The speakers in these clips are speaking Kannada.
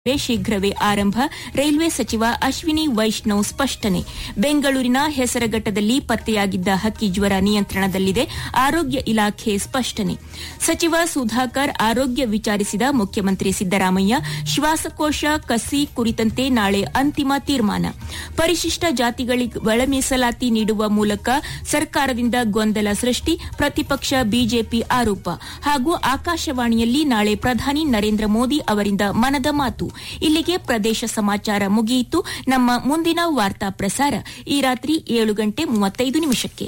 ಶೀಘ್ರವೇ ಆರಂಭ ರೈಲ್ವೆ ಸಚಿವ ಅಶ್ವಿನಿ ವೈಷ್ಣವ್ ಸ್ಪಷ್ಟನೆ ಬೆಂಗಳೂರಿನ ಹೆಸರಘಟ್ಟದಲ್ಲಿ ಪತ್ತೆಯಾಗಿದ್ದ ಹಕ್ಕಿ ಜ್ವರ ನಿಯಂತ್ರಣದಲ್ಲಿದೆ ಆರೋಗ್ಯ ಇಲಾಖೆ ಸ್ಪಷ್ಟನೆ ಸಚಿವ ಸುಧಾಕರ್ ಆರೋಗ್ಯ ವಿಚಾರಿಸಿದ ಮುಖ್ಯಮಂತ್ರಿ ಸಿದ್ದರಾಮಯ್ಯ ಶ್ವಾಸಕೋಶ ಕಸಿ ಕುರಿತಂತೆ ನಾಳೆ ಅಂತಿಮ ತೀರ್ಮಾನ ಪರಿಶಿಷ್ಟ ಜಾತಿಗಳಿಗೆ ಒಳ ಮೀಸಲಾತಿ ನೀಡುವ ಮೂಲಕ ಸರ್ಕಾರದಿಂದ ಗೊಂದಲ ಸೃಷ್ಟಿ ಪ್ರತಿಪಕ್ಷ ಬಿಜೆಪಿ ಆರೋಪ ಹಾಗೂ ಆಕಾಶವಾಣಿಯಲ್ಲಿ ನಾಳೆ ಪ್ರಧಾನಿ ನರೇಂದ್ರ ಮೋದಿ ಅವರಿಂದ ಮನದ ಮಾತು ಇಲ್ಲಿಗೆ ಪ್ರದೇಶ ಸಮಾಚಾರ ಮುಗಿಯಿತು ನಮ್ಮ ಮುಂದಿನ ವಾರ್ತಾ ಪ್ರಸಾರ ಈ ರಾತ್ರಿ ಏಳು ಗಂಟೆ ಮೂವತ್ತೈದು ನಿಮಿಷಕ್ಕೆ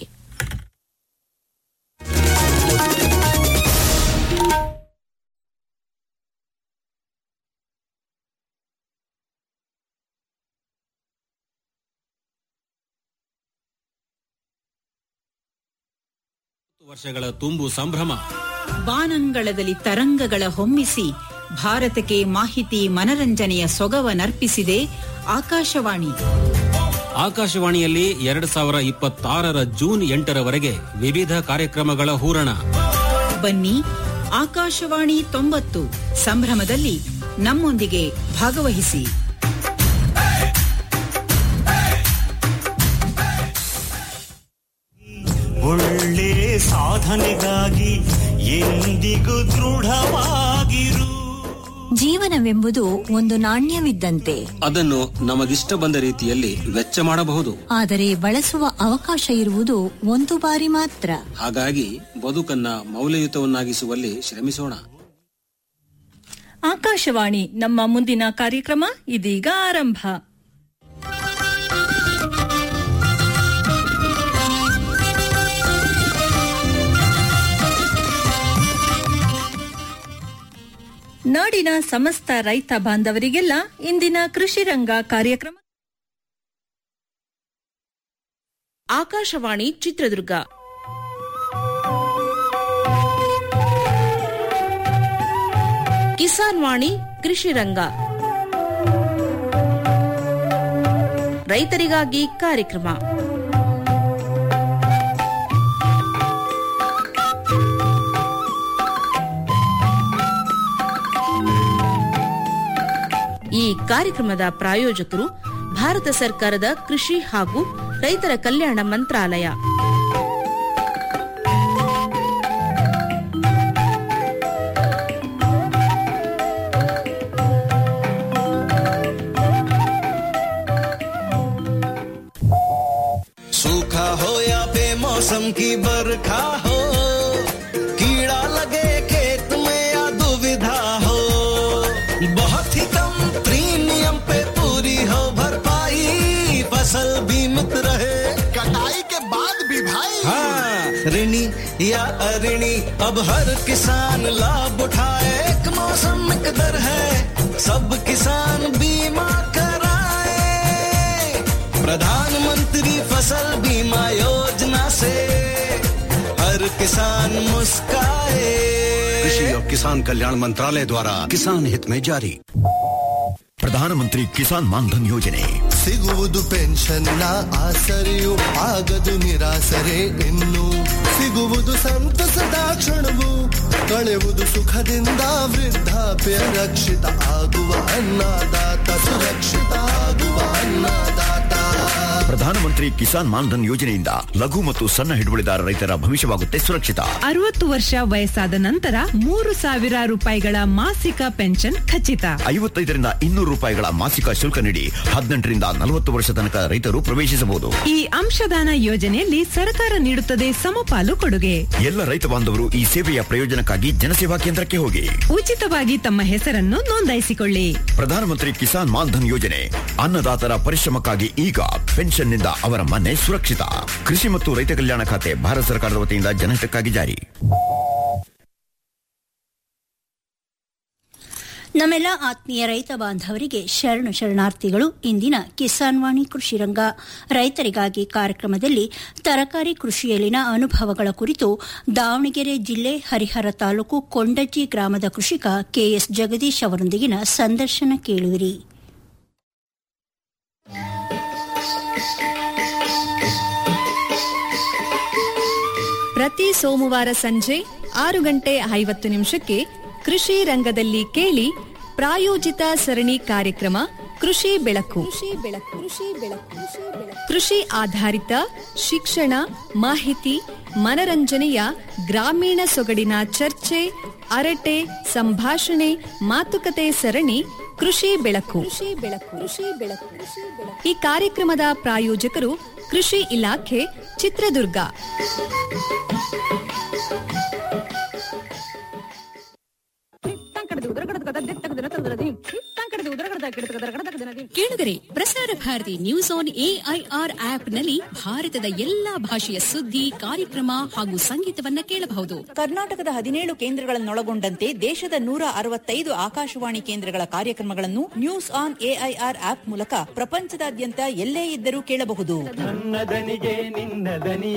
ವರ್ಷಗಳ ತುಂಬು ಸಂಭ್ರಮ ಬಾನಂಗಳದಲ್ಲಿ ತರಂಗಗಳ ಹೊಮ್ಮಿಸಿ ಭಾರತಕ್ಕೆ ಮಾಹಿತಿ ಮನರಂಜನೆಯ ಸೊಗವನರ್ಪಿಸಿದೆ ಆಕಾಶವಾಣಿ ಆಕಾಶವಾಣಿಯಲ್ಲಿ ಎರಡ್ ಸಾವಿರ ಇಪ್ಪತ್ತಾರರ ಜೂನ್ ಎಂಟರವರೆಗೆ ವಿವಿಧ ಕಾರ್ಯಕ್ರಮಗಳ ಹೂರಣ ಬನ್ನಿ ಆಕಾಶವಾಣಿ ತೊಂಬತ್ತು ಸಂಭ್ರಮದಲ್ಲಿ ನಮ್ಮೊಂದಿಗೆ ಭಾಗವಹಿಸಿ ಒಳ್ಳೆ ಸಾಧನೆಗಾಗಿ ಎಂದಿಗೂ ದೃಢವಾಗಿರು ಜೀವನವೆಂಬುದು ಒಂದು ನಾಣ್ಯವಿದ್ದಂತೆ ಅದನ್ನು ನಮಗಿಷ್ಟ ಬಂದ ರೀತಿಯಲ್ಲಿ ವೆಚ್ಚ ಮಾಡಬಹುದು ಆದರೆ ಬಳಸುವ ಅವಕಾಶ ಇರುವುದು ಒಂದು ಬಾರಿ ಮಾತ್ರ ಹಾಗಾಗಿ ಬದುಕನ್ನ ಮೌಲ್ಯಯುತವನ್ನಾಗಿಸುವಲ್ಲಿ ಶ್ರಮಿಸೋಣ ಆಕಾಶವಾಣಿ ನಮ್ಮ ಮುಂದಿನ ಕಾರ್ಯಕ್ರಮ ಇದೀಗ ಆರಂಭ ನಾಡಿನ ಸಮಸ್ತ ರೈತ ಬಾಂಧವರಿಗೆಲ್ಲ ಇಂದಿನ ಕೃಷಿ ರಂಗ ಕಾರ್ಯಕ್ರಮ ಆಕಾಶವಾಣಿ ಚಿತ್ರದುರ್ಗ ಕಿಸಾನ್ ವಾಣಿ ಕೃಷಿ ರಂಗ ರೈತರಿಗಾಗಿ ಕಾರ್ಯಕ್ರಮ ಈ ಕಾರ್ಯಕ್ರಮದ ಪ್ರಾಯೋಜಕರು ಭಾರತ ಸರ್ಕಾರದ ಕೃಷಿ ಹಾಗೂ ರೈತರ ಕಲ್ಯಾಣ ಮಂತ್ರಾಲಯ सूखा हो या बेमौसम की बरखा हो कीड़ा लगे खेत में या दुविधा हो बहुत ही कम प्रीमियम पे पूरी हो भरपाई फसल बीमित रहे कटाई के बाद भी भाई हाँ ऋणी या अऋणी अब हर किसान लाभ उठाए एक मौसम एक दर है सब किसान बीमा कराए प्रधानमंत्री फसल बीमा योजना से हर किसान मुस्काए कृषि और किसान कल्याण मंत्रालय द्वारा किसान हित में जारी ಪ್ರಧಾನಮಂತ್ರಿ ಕಿಸಾನ್ ಮಾನ್ಧನ್ ಯೋಜನೆ ಸಿಗುವುದು ಪೆನ್ಷನ್ನ ಆಸರೆಯು ಆಗದು ನಿರಾಸರೆ ಇನ್ನು ಸಿಗುವುದು ಸಂತಸದ ಕ್ಷಣವು ಕಳೆಯುವುದು ಸುಖದಿಂದ ವೃದ್ಧಾಪ್ಯ ರಕ್ಷಿತ ಆಗುವ ಅನ್ನದಾತ ಸುರಕ್ಷಿತ ಆಗುವ ಅನ್ನದಾತ ಪ್ರಧಾನಮಂತ್ರಿ ಕಿಸಾನ್ ಮಾನ್ಧನ್ ಯೋಜನೆಯಿಂದ ಲಘು ಮತ್ತು ಸಣ್ಣ ಹಿಡುವಳಿದಾರ ರೈತರ ಭವಿಷ್ಯವಾಗುತ್ತೆ ಸುರಕ್ಷಿತ ಅರವತ್ತು ವರ್ಷ ವಯಸ್ಸಾದ ನಂತರ ಮೂರು ಸಾವಿರ ರೂಪಾಯಿಗಳ ಮಾಸಿಕ ಪೆನ್ಷನ್ ಖಚಿತ ಐವತ್ತೈದರಿಂದ ಇನ್ನೂರು ರೂಪಾಯಿಗಳ ಮಾಸಿಕ ಶುಲ್ಕ ನೀಡಿ ಹದಿನೆಂಟರಿಂದ ನಲವತ್ತು ವರ್ಷ ತನಕ ರೈತರು ಪ್ರವೇಶಿಸಬಹುದು ಈ ಅಂಶದಾನ ಯೋಜನೆಯಲ್ಲಿ ಸರ್ಕಾರ ನೀಡುತ್ತದೆ ಸಮಪಾಲು ಕೊಡುಗೆ ಎಲ್ಲ ರೈತ ಬಾಂಧವರು ಈ ಸೇವೆಯ ಪ್ರಯೋಜನಕ್ಕಾಗಿ ಜನಸೇವಾ ಕೇಂದ್ರಕ್ಕೆ ಹೋಗಿ ಉಚಿತವಾಗಿ ತಮ್ಮ ಹೆಸರನ್ನು ನೋಂದಾಯಿಸಿಕೊಳ್ಳಿ ಪ್ರಧಾನಮಂತ್ರಿ ಕಿಸಾನ್ ಮಾನ್ಧನ್ ಯೋಜನೆ ಅನ್ನದಾತರ ಪರಿಶ್ರಮಕ್ಕಾಗಿ ಈಗ ಪೆನ್ಷನ್ನಿಂದ ಅವರ ಮನೆ ಸುರಕ್ಷಿತ ಕೃಷಿ ಮತ್ತು ರೈತ ಕಲ್ಯಾಣ ಖಾತೆ ಭಾರತ ಸರ್ಕಾರದ ವತಿಯಿಂದ ಜನಹಿತಕ್ಕಾಗಿ ಜಾರಿ ನಮ್ಮೆಲ್ಲ ಆತ್ಮೀಯ ರೈತ ಬಾಂಧವರಿಗೆ ಶರಣು ಶರಣಾರ್ಥಿಗಳು ಇಂದಿನ ಕಿಸಾನ್ ವಾಣಿ ಕೃಷಿ ರಂಗ ರೈತರಿಗಾಗಿ ಕಾರ್ಯಕ್ರಮದಲ್ಲಿ ತರಕಾರಿ ಕೃಷಿಯಲ್ಲಿನ ಅನುಭವಗಳ ಕುರಿತು ದಾವಣಗೆರೆ ಜಿಲ್ಲೆ ಹರಿಹರ ತಾಲೂಕು ಕೊಂಡಜ್ಜಿ ಗ್ರಾಮದ ಕೃಷಿಕ ಕೆಎಸ್ ಜಗದೀಶ್ ಅವರೊಂದಿಗಿನ ಸಂದರ್ಶನ ಕೇಳುವಿರಿ ಪ್ರತಿ ಸೋಮವಾರ ಸಂಜೆ ಆರು ಗಂಟೆ ಐವತ್ತು ನಿಮಿಷಕ್ಕೆ ಕೃಷಿ ರಂಗದಲ್ಲಿ ಕೇಳಿ ಪ್ರಾಯೋಜಿತ ಸರಣಿ ಕಾರ್ಯಕ್ರಮ ಕೃಷಿ ಬೆಳಕು ಕೃಷಿ ಆಧಾರಿತ ಶಿಕ್ಷಣ ಮಾಹಿತಿ ಮನರಂಜನೆಯ ಗ್ರಾಮೀಣ ಸೊಗಡಿನ ಚರ್ಚೆ ಅರಟೆ ಸಂಭಾಷಣೆ ಮಾತುಕತೆ ಸರಣಿ ಕೃಷಿ ಬೆಳಕು ಈ ಕಾರ್ಯಕ್ರಮದ ಪ್ರಾಯೋಜಕರು ಕೃಷಿ ಇಲಾಖೆ ಚಿತ್ರದುರ್ಗ ಕೇಳಿದರೆ ಪ್ರಸಾರ ಭಾರತಿ ನ್ಯೂಸ್ ಆನ್ ಎಐಆರ್ ಆಪ್ನಲ್ಲಿ ಭಾರತದ ಎಲ್ಲಾ ಭಾಷೆಯ ಸುದ್ದಿ ಕಾರ್ಯಕ್ರಮ ಹಾಗೂ ಸಂಗೀತವನ್ನ ಕೇಳಬಹುದು ಕರ್ನಾಟಕದ ಹದಿನೇಳು ಕೇಂದ್ರಗಳನ್ನೊಳಗೊಂಡಂತೆ ದೇಶದ ನೂರ ಅರವತ್ತೈದು ಆಕಾಶವಾಣಿ ಕೇಂದ್ರಗಳ ಕಾರ್ಯಕ್ರಮಗಳನ್ನು ನ್ಯೂಸ್ ಆನ್ ಎಐಆರ್ ಆಪ್ ಮೂಲಕ ಪ್ರಪಂಚದಾದ್ಯಂತ ಎಲ್ಲೇ ಇದ್ದರೂ ಕೇಳಬಹುದು ನನ್ನ ದನಿಗೆ ನಿನ್ನ ದನಿಯ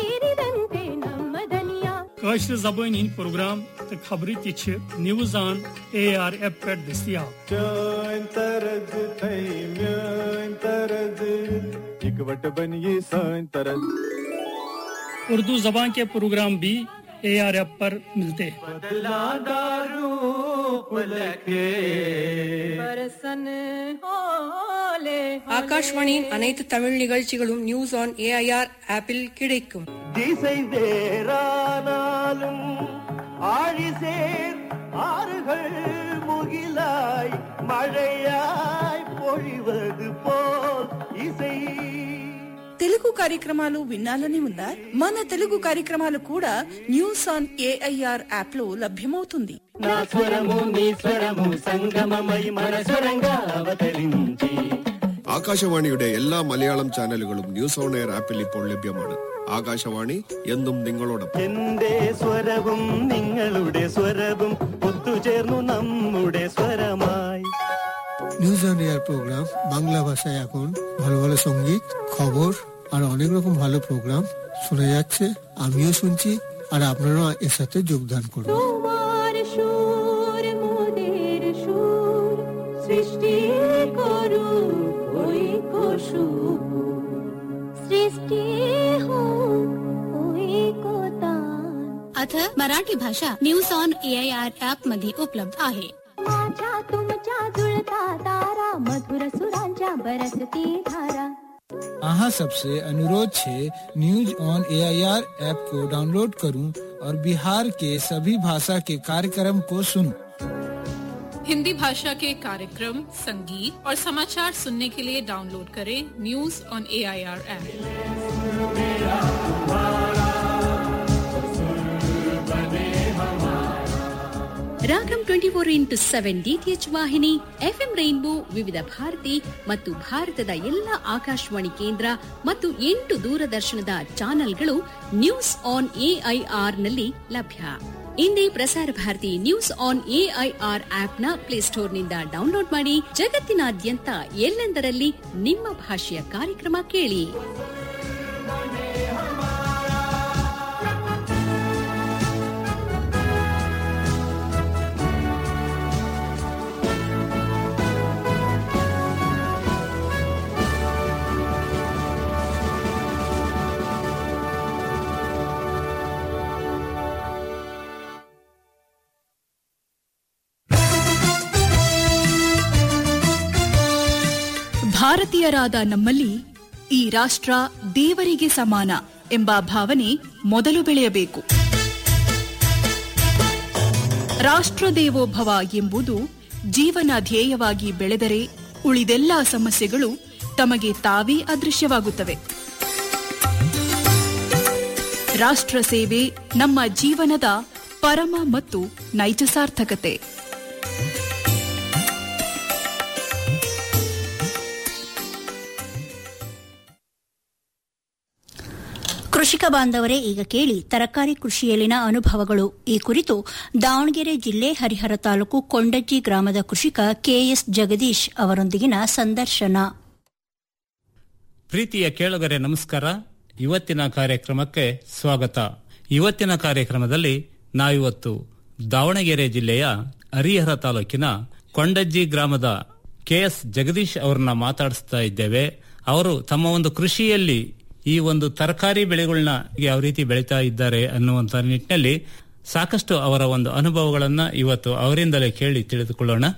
کٲشِر زبٲنۍ ہٕنٛدۍ پروگرام تہٕ خبرٕ تہِ چھِ نِوٕز آن اے آر ایپ پٮ۪ٹھ دٔستیاب چٲنۍ طرز تھے میٲنۍ طرز اِکوٹ بنہِ یہِ سٲنۍ طرز اردو زبان کے پروگرام بھی اے آر ایپ پر ملتے ہیں बदलादा रूप लखे ஆகாஷ்வாணியின் அனைத்து தமிழ் நிகழ்ச்சிகளும் நியூஸ் ஆன் ஏஐஆர் ஆப்பில் கிடைக்கும் திசை வேறானாலும் ஆழிசேர் ஆறுகள் முகிலாய் மழையாய் பொழிவது போல் இசை తెలుగు కార్యక్రమాలు వినాలని ఉందా మన తెలుగు కార్యక్రమాలు కూడా న్యూస్ ఆన్ ఏఐఆర్ యాప్ లో లభ్యమవుతుంది నా స్వరము నీ స్వరము సంగమమై మన స్వరంగా అవతరించి ആകാശവാണിയുടെ എല്ലാ മലയാളം ചാനലുകളും ന്യൂസ് ഓൺ എയർ ആപ്പിൽ ഇപ്പോൾ ലഭ്യമാണ് ആകാശവാണി എന്നും നിങ്ങളോടൊപ്പം എന്റെ സ്വരവും നിങ്ങളുടെ സ്വരവും ഒത്തുചേർന്നു നമ്മുടെ സ്വരമായി news on air program Bangla ভাষায় এখন ভালো ভালো সঙ্গীত খবর আর অনেক রকম ভালো প্রোগ্রাম শোনা যাচ্ছে আমিও শুনছি আর আপনারাও এর সাথে যোগদান করুন তোমার সুর মোদের সুর সৃষ্টি করু ওই কসুর सृष्टी हो अथ मराठी भाषा न्यूज ऑन एआयआर ऍप मध्ये उपलब्ध आहे माझ्या तुमच्या जुळता तारा मधुर सुरांच्या बरसती धारा अहाँ सबसे अनुरोध छे न्यूज ऑन एआईआर ऐप को डाउनलोड करूं और बिहार के सभी भाषा के कार्यक्रम को सुनूं। हिंदी भाषा के कार्यक्रम संगीत और समाचार सुनने के लिए डाउनलोड करें news on A I R app Ragam twenty four into seven DTH ವಾಹಿನಿ ಎಫ್ಎಂ ರೈನ್ಬೋ ವಿವಿಧ ಭಾರತಿ ಮತ್ತು ಭಾರತದ ಎಲ್ಲ ಆಕಾಶವಾಣಿ ಕೇಂದ್ರ ಮತ್ತು ಎಂಟು ದೂರದರ್ಶನದ ಚಾನೆಲ್ಗಳು ನ್ಯೂಸ್ ಆನ್ ಎಐಆರ್ ನಲ್ಲಿ ಲಭ್ಯ ಇಂದೇ Prasar Bharati news on AIR ಆಪ್ನ ಪ್ಲೇಸ್ಟೋರ್ನಿಂದ ಡೌನ್ಲೋಡ್ ಮಾಡಿ ಜಗತ್ತಿನಾದ್ಯಂತ ಎಲ್ಲೆಂದರಲ್ಲಿ ನಿಮ್ಮ ಭಾಷೆಯ ಕಾರ್ಯಕ್ರಮ ಕೇಳಿ ಭಾರತೀಯರಾದ ನಮ್ಮಲ್ಲಿ ಈ ರಾಷ್ಟ್ರ ದೇವರಿಗೆ ಸಮಾನ ಎಂಬ ಭಾವನೆ ಮೊದಲು ಬೆಳೆಯಬೇಕು ರಾಷ್ಟ್ರ ದೇವೋಭವ ಎಂಬುದು ಜೀವನ ಧ್ಯೇಯವಾಗಿ ಬೆಳೆದರೆ ಉಳಿದೆಲ್ಲ ಸಮಸ್ಯೆಗಳು ತಮಗೆ ತಾವೇ ಅದೃಶ್ಯವಾಗುತ್ತವೆ ರಾಷ್ಟ್ರ ಸೇವೆ ನಮ್ಮ ಜೀವನದ ಪರಮ ಮತ್ತು ನೈಜ ಸಾರ್ಥಕತೆ ಕೃಷಿಕ ಬಾಂಧವರೇ ಈಗ ಕೇಳಿ ತರಕಾರಿ ಕೃಷಿಯಲ್ಲಿನ ಅನುಭವಗಳು ಈ ಕುರಿತು ದಾವಣಗೆರೆ ಜಿಲ್ಲೆ ಹರಿಹರ ತಾಲೂಕು ಕೊಂಡಜ್ಜಿ ಗ್ರಾಮದ ಕೃಷಿಕ ಕೆಎಸ್ ಜಗದೀಶ್ ಅವರೊಂದಿಗಿನ ಸಂದರ್ಶನ ಪ್ರೀತಿಯ ಕೇಳುಗರೆ ನಮಸ್ಕಾರ ಇವತ್ತಿನ ಕಾರ್ಯಕ್ರಮಕ್ಕೆ ಸ್ವಾಗತ ಇವತ್ತಿನ ಕಾರ್ಯಕ್ರಮದಲ್ಲಿ ನಾವಿವತ್ತು ದಾವಣಗೆರೆ ಜಿಲ್ಲೆಯ ಹರಿಹರ ತಾಲೂಕಿನ ಕೊಂಡಜ್ಜಿ ಗ್ರಾಮದ ಕೆಎಸ್ ಜಗದೀಶ್ ಅವರನ್ನ ಮಾತಾಡಿಸ್ತಾ ಇದ್ದೇವೆ ಅವರು ತಮ್ಮ ಒಂದು ಕೃಷಿಯಲ್ಲಿ ಈ ಒಂದು ತರಕಾರಿ ಬೆಳೆಗಳನ್ನ ಯಾವ ರೀತಿ ಬೆಳೀತಾ ಇದ್ದಾರೆ ಅನ್ನುವಂತ ನಿಟ್ಟಿನಲ್ಲಿ ಸಾಕಷ್ಟು ಅವರ ಒಂದು ಅನುಭವಗಳನ್ನ ಇವತ್ತು ಅವರಿಂದಲೇ ಕೇಳಿ ತಿಳಿದುಕೊಳ್ಳೋಣ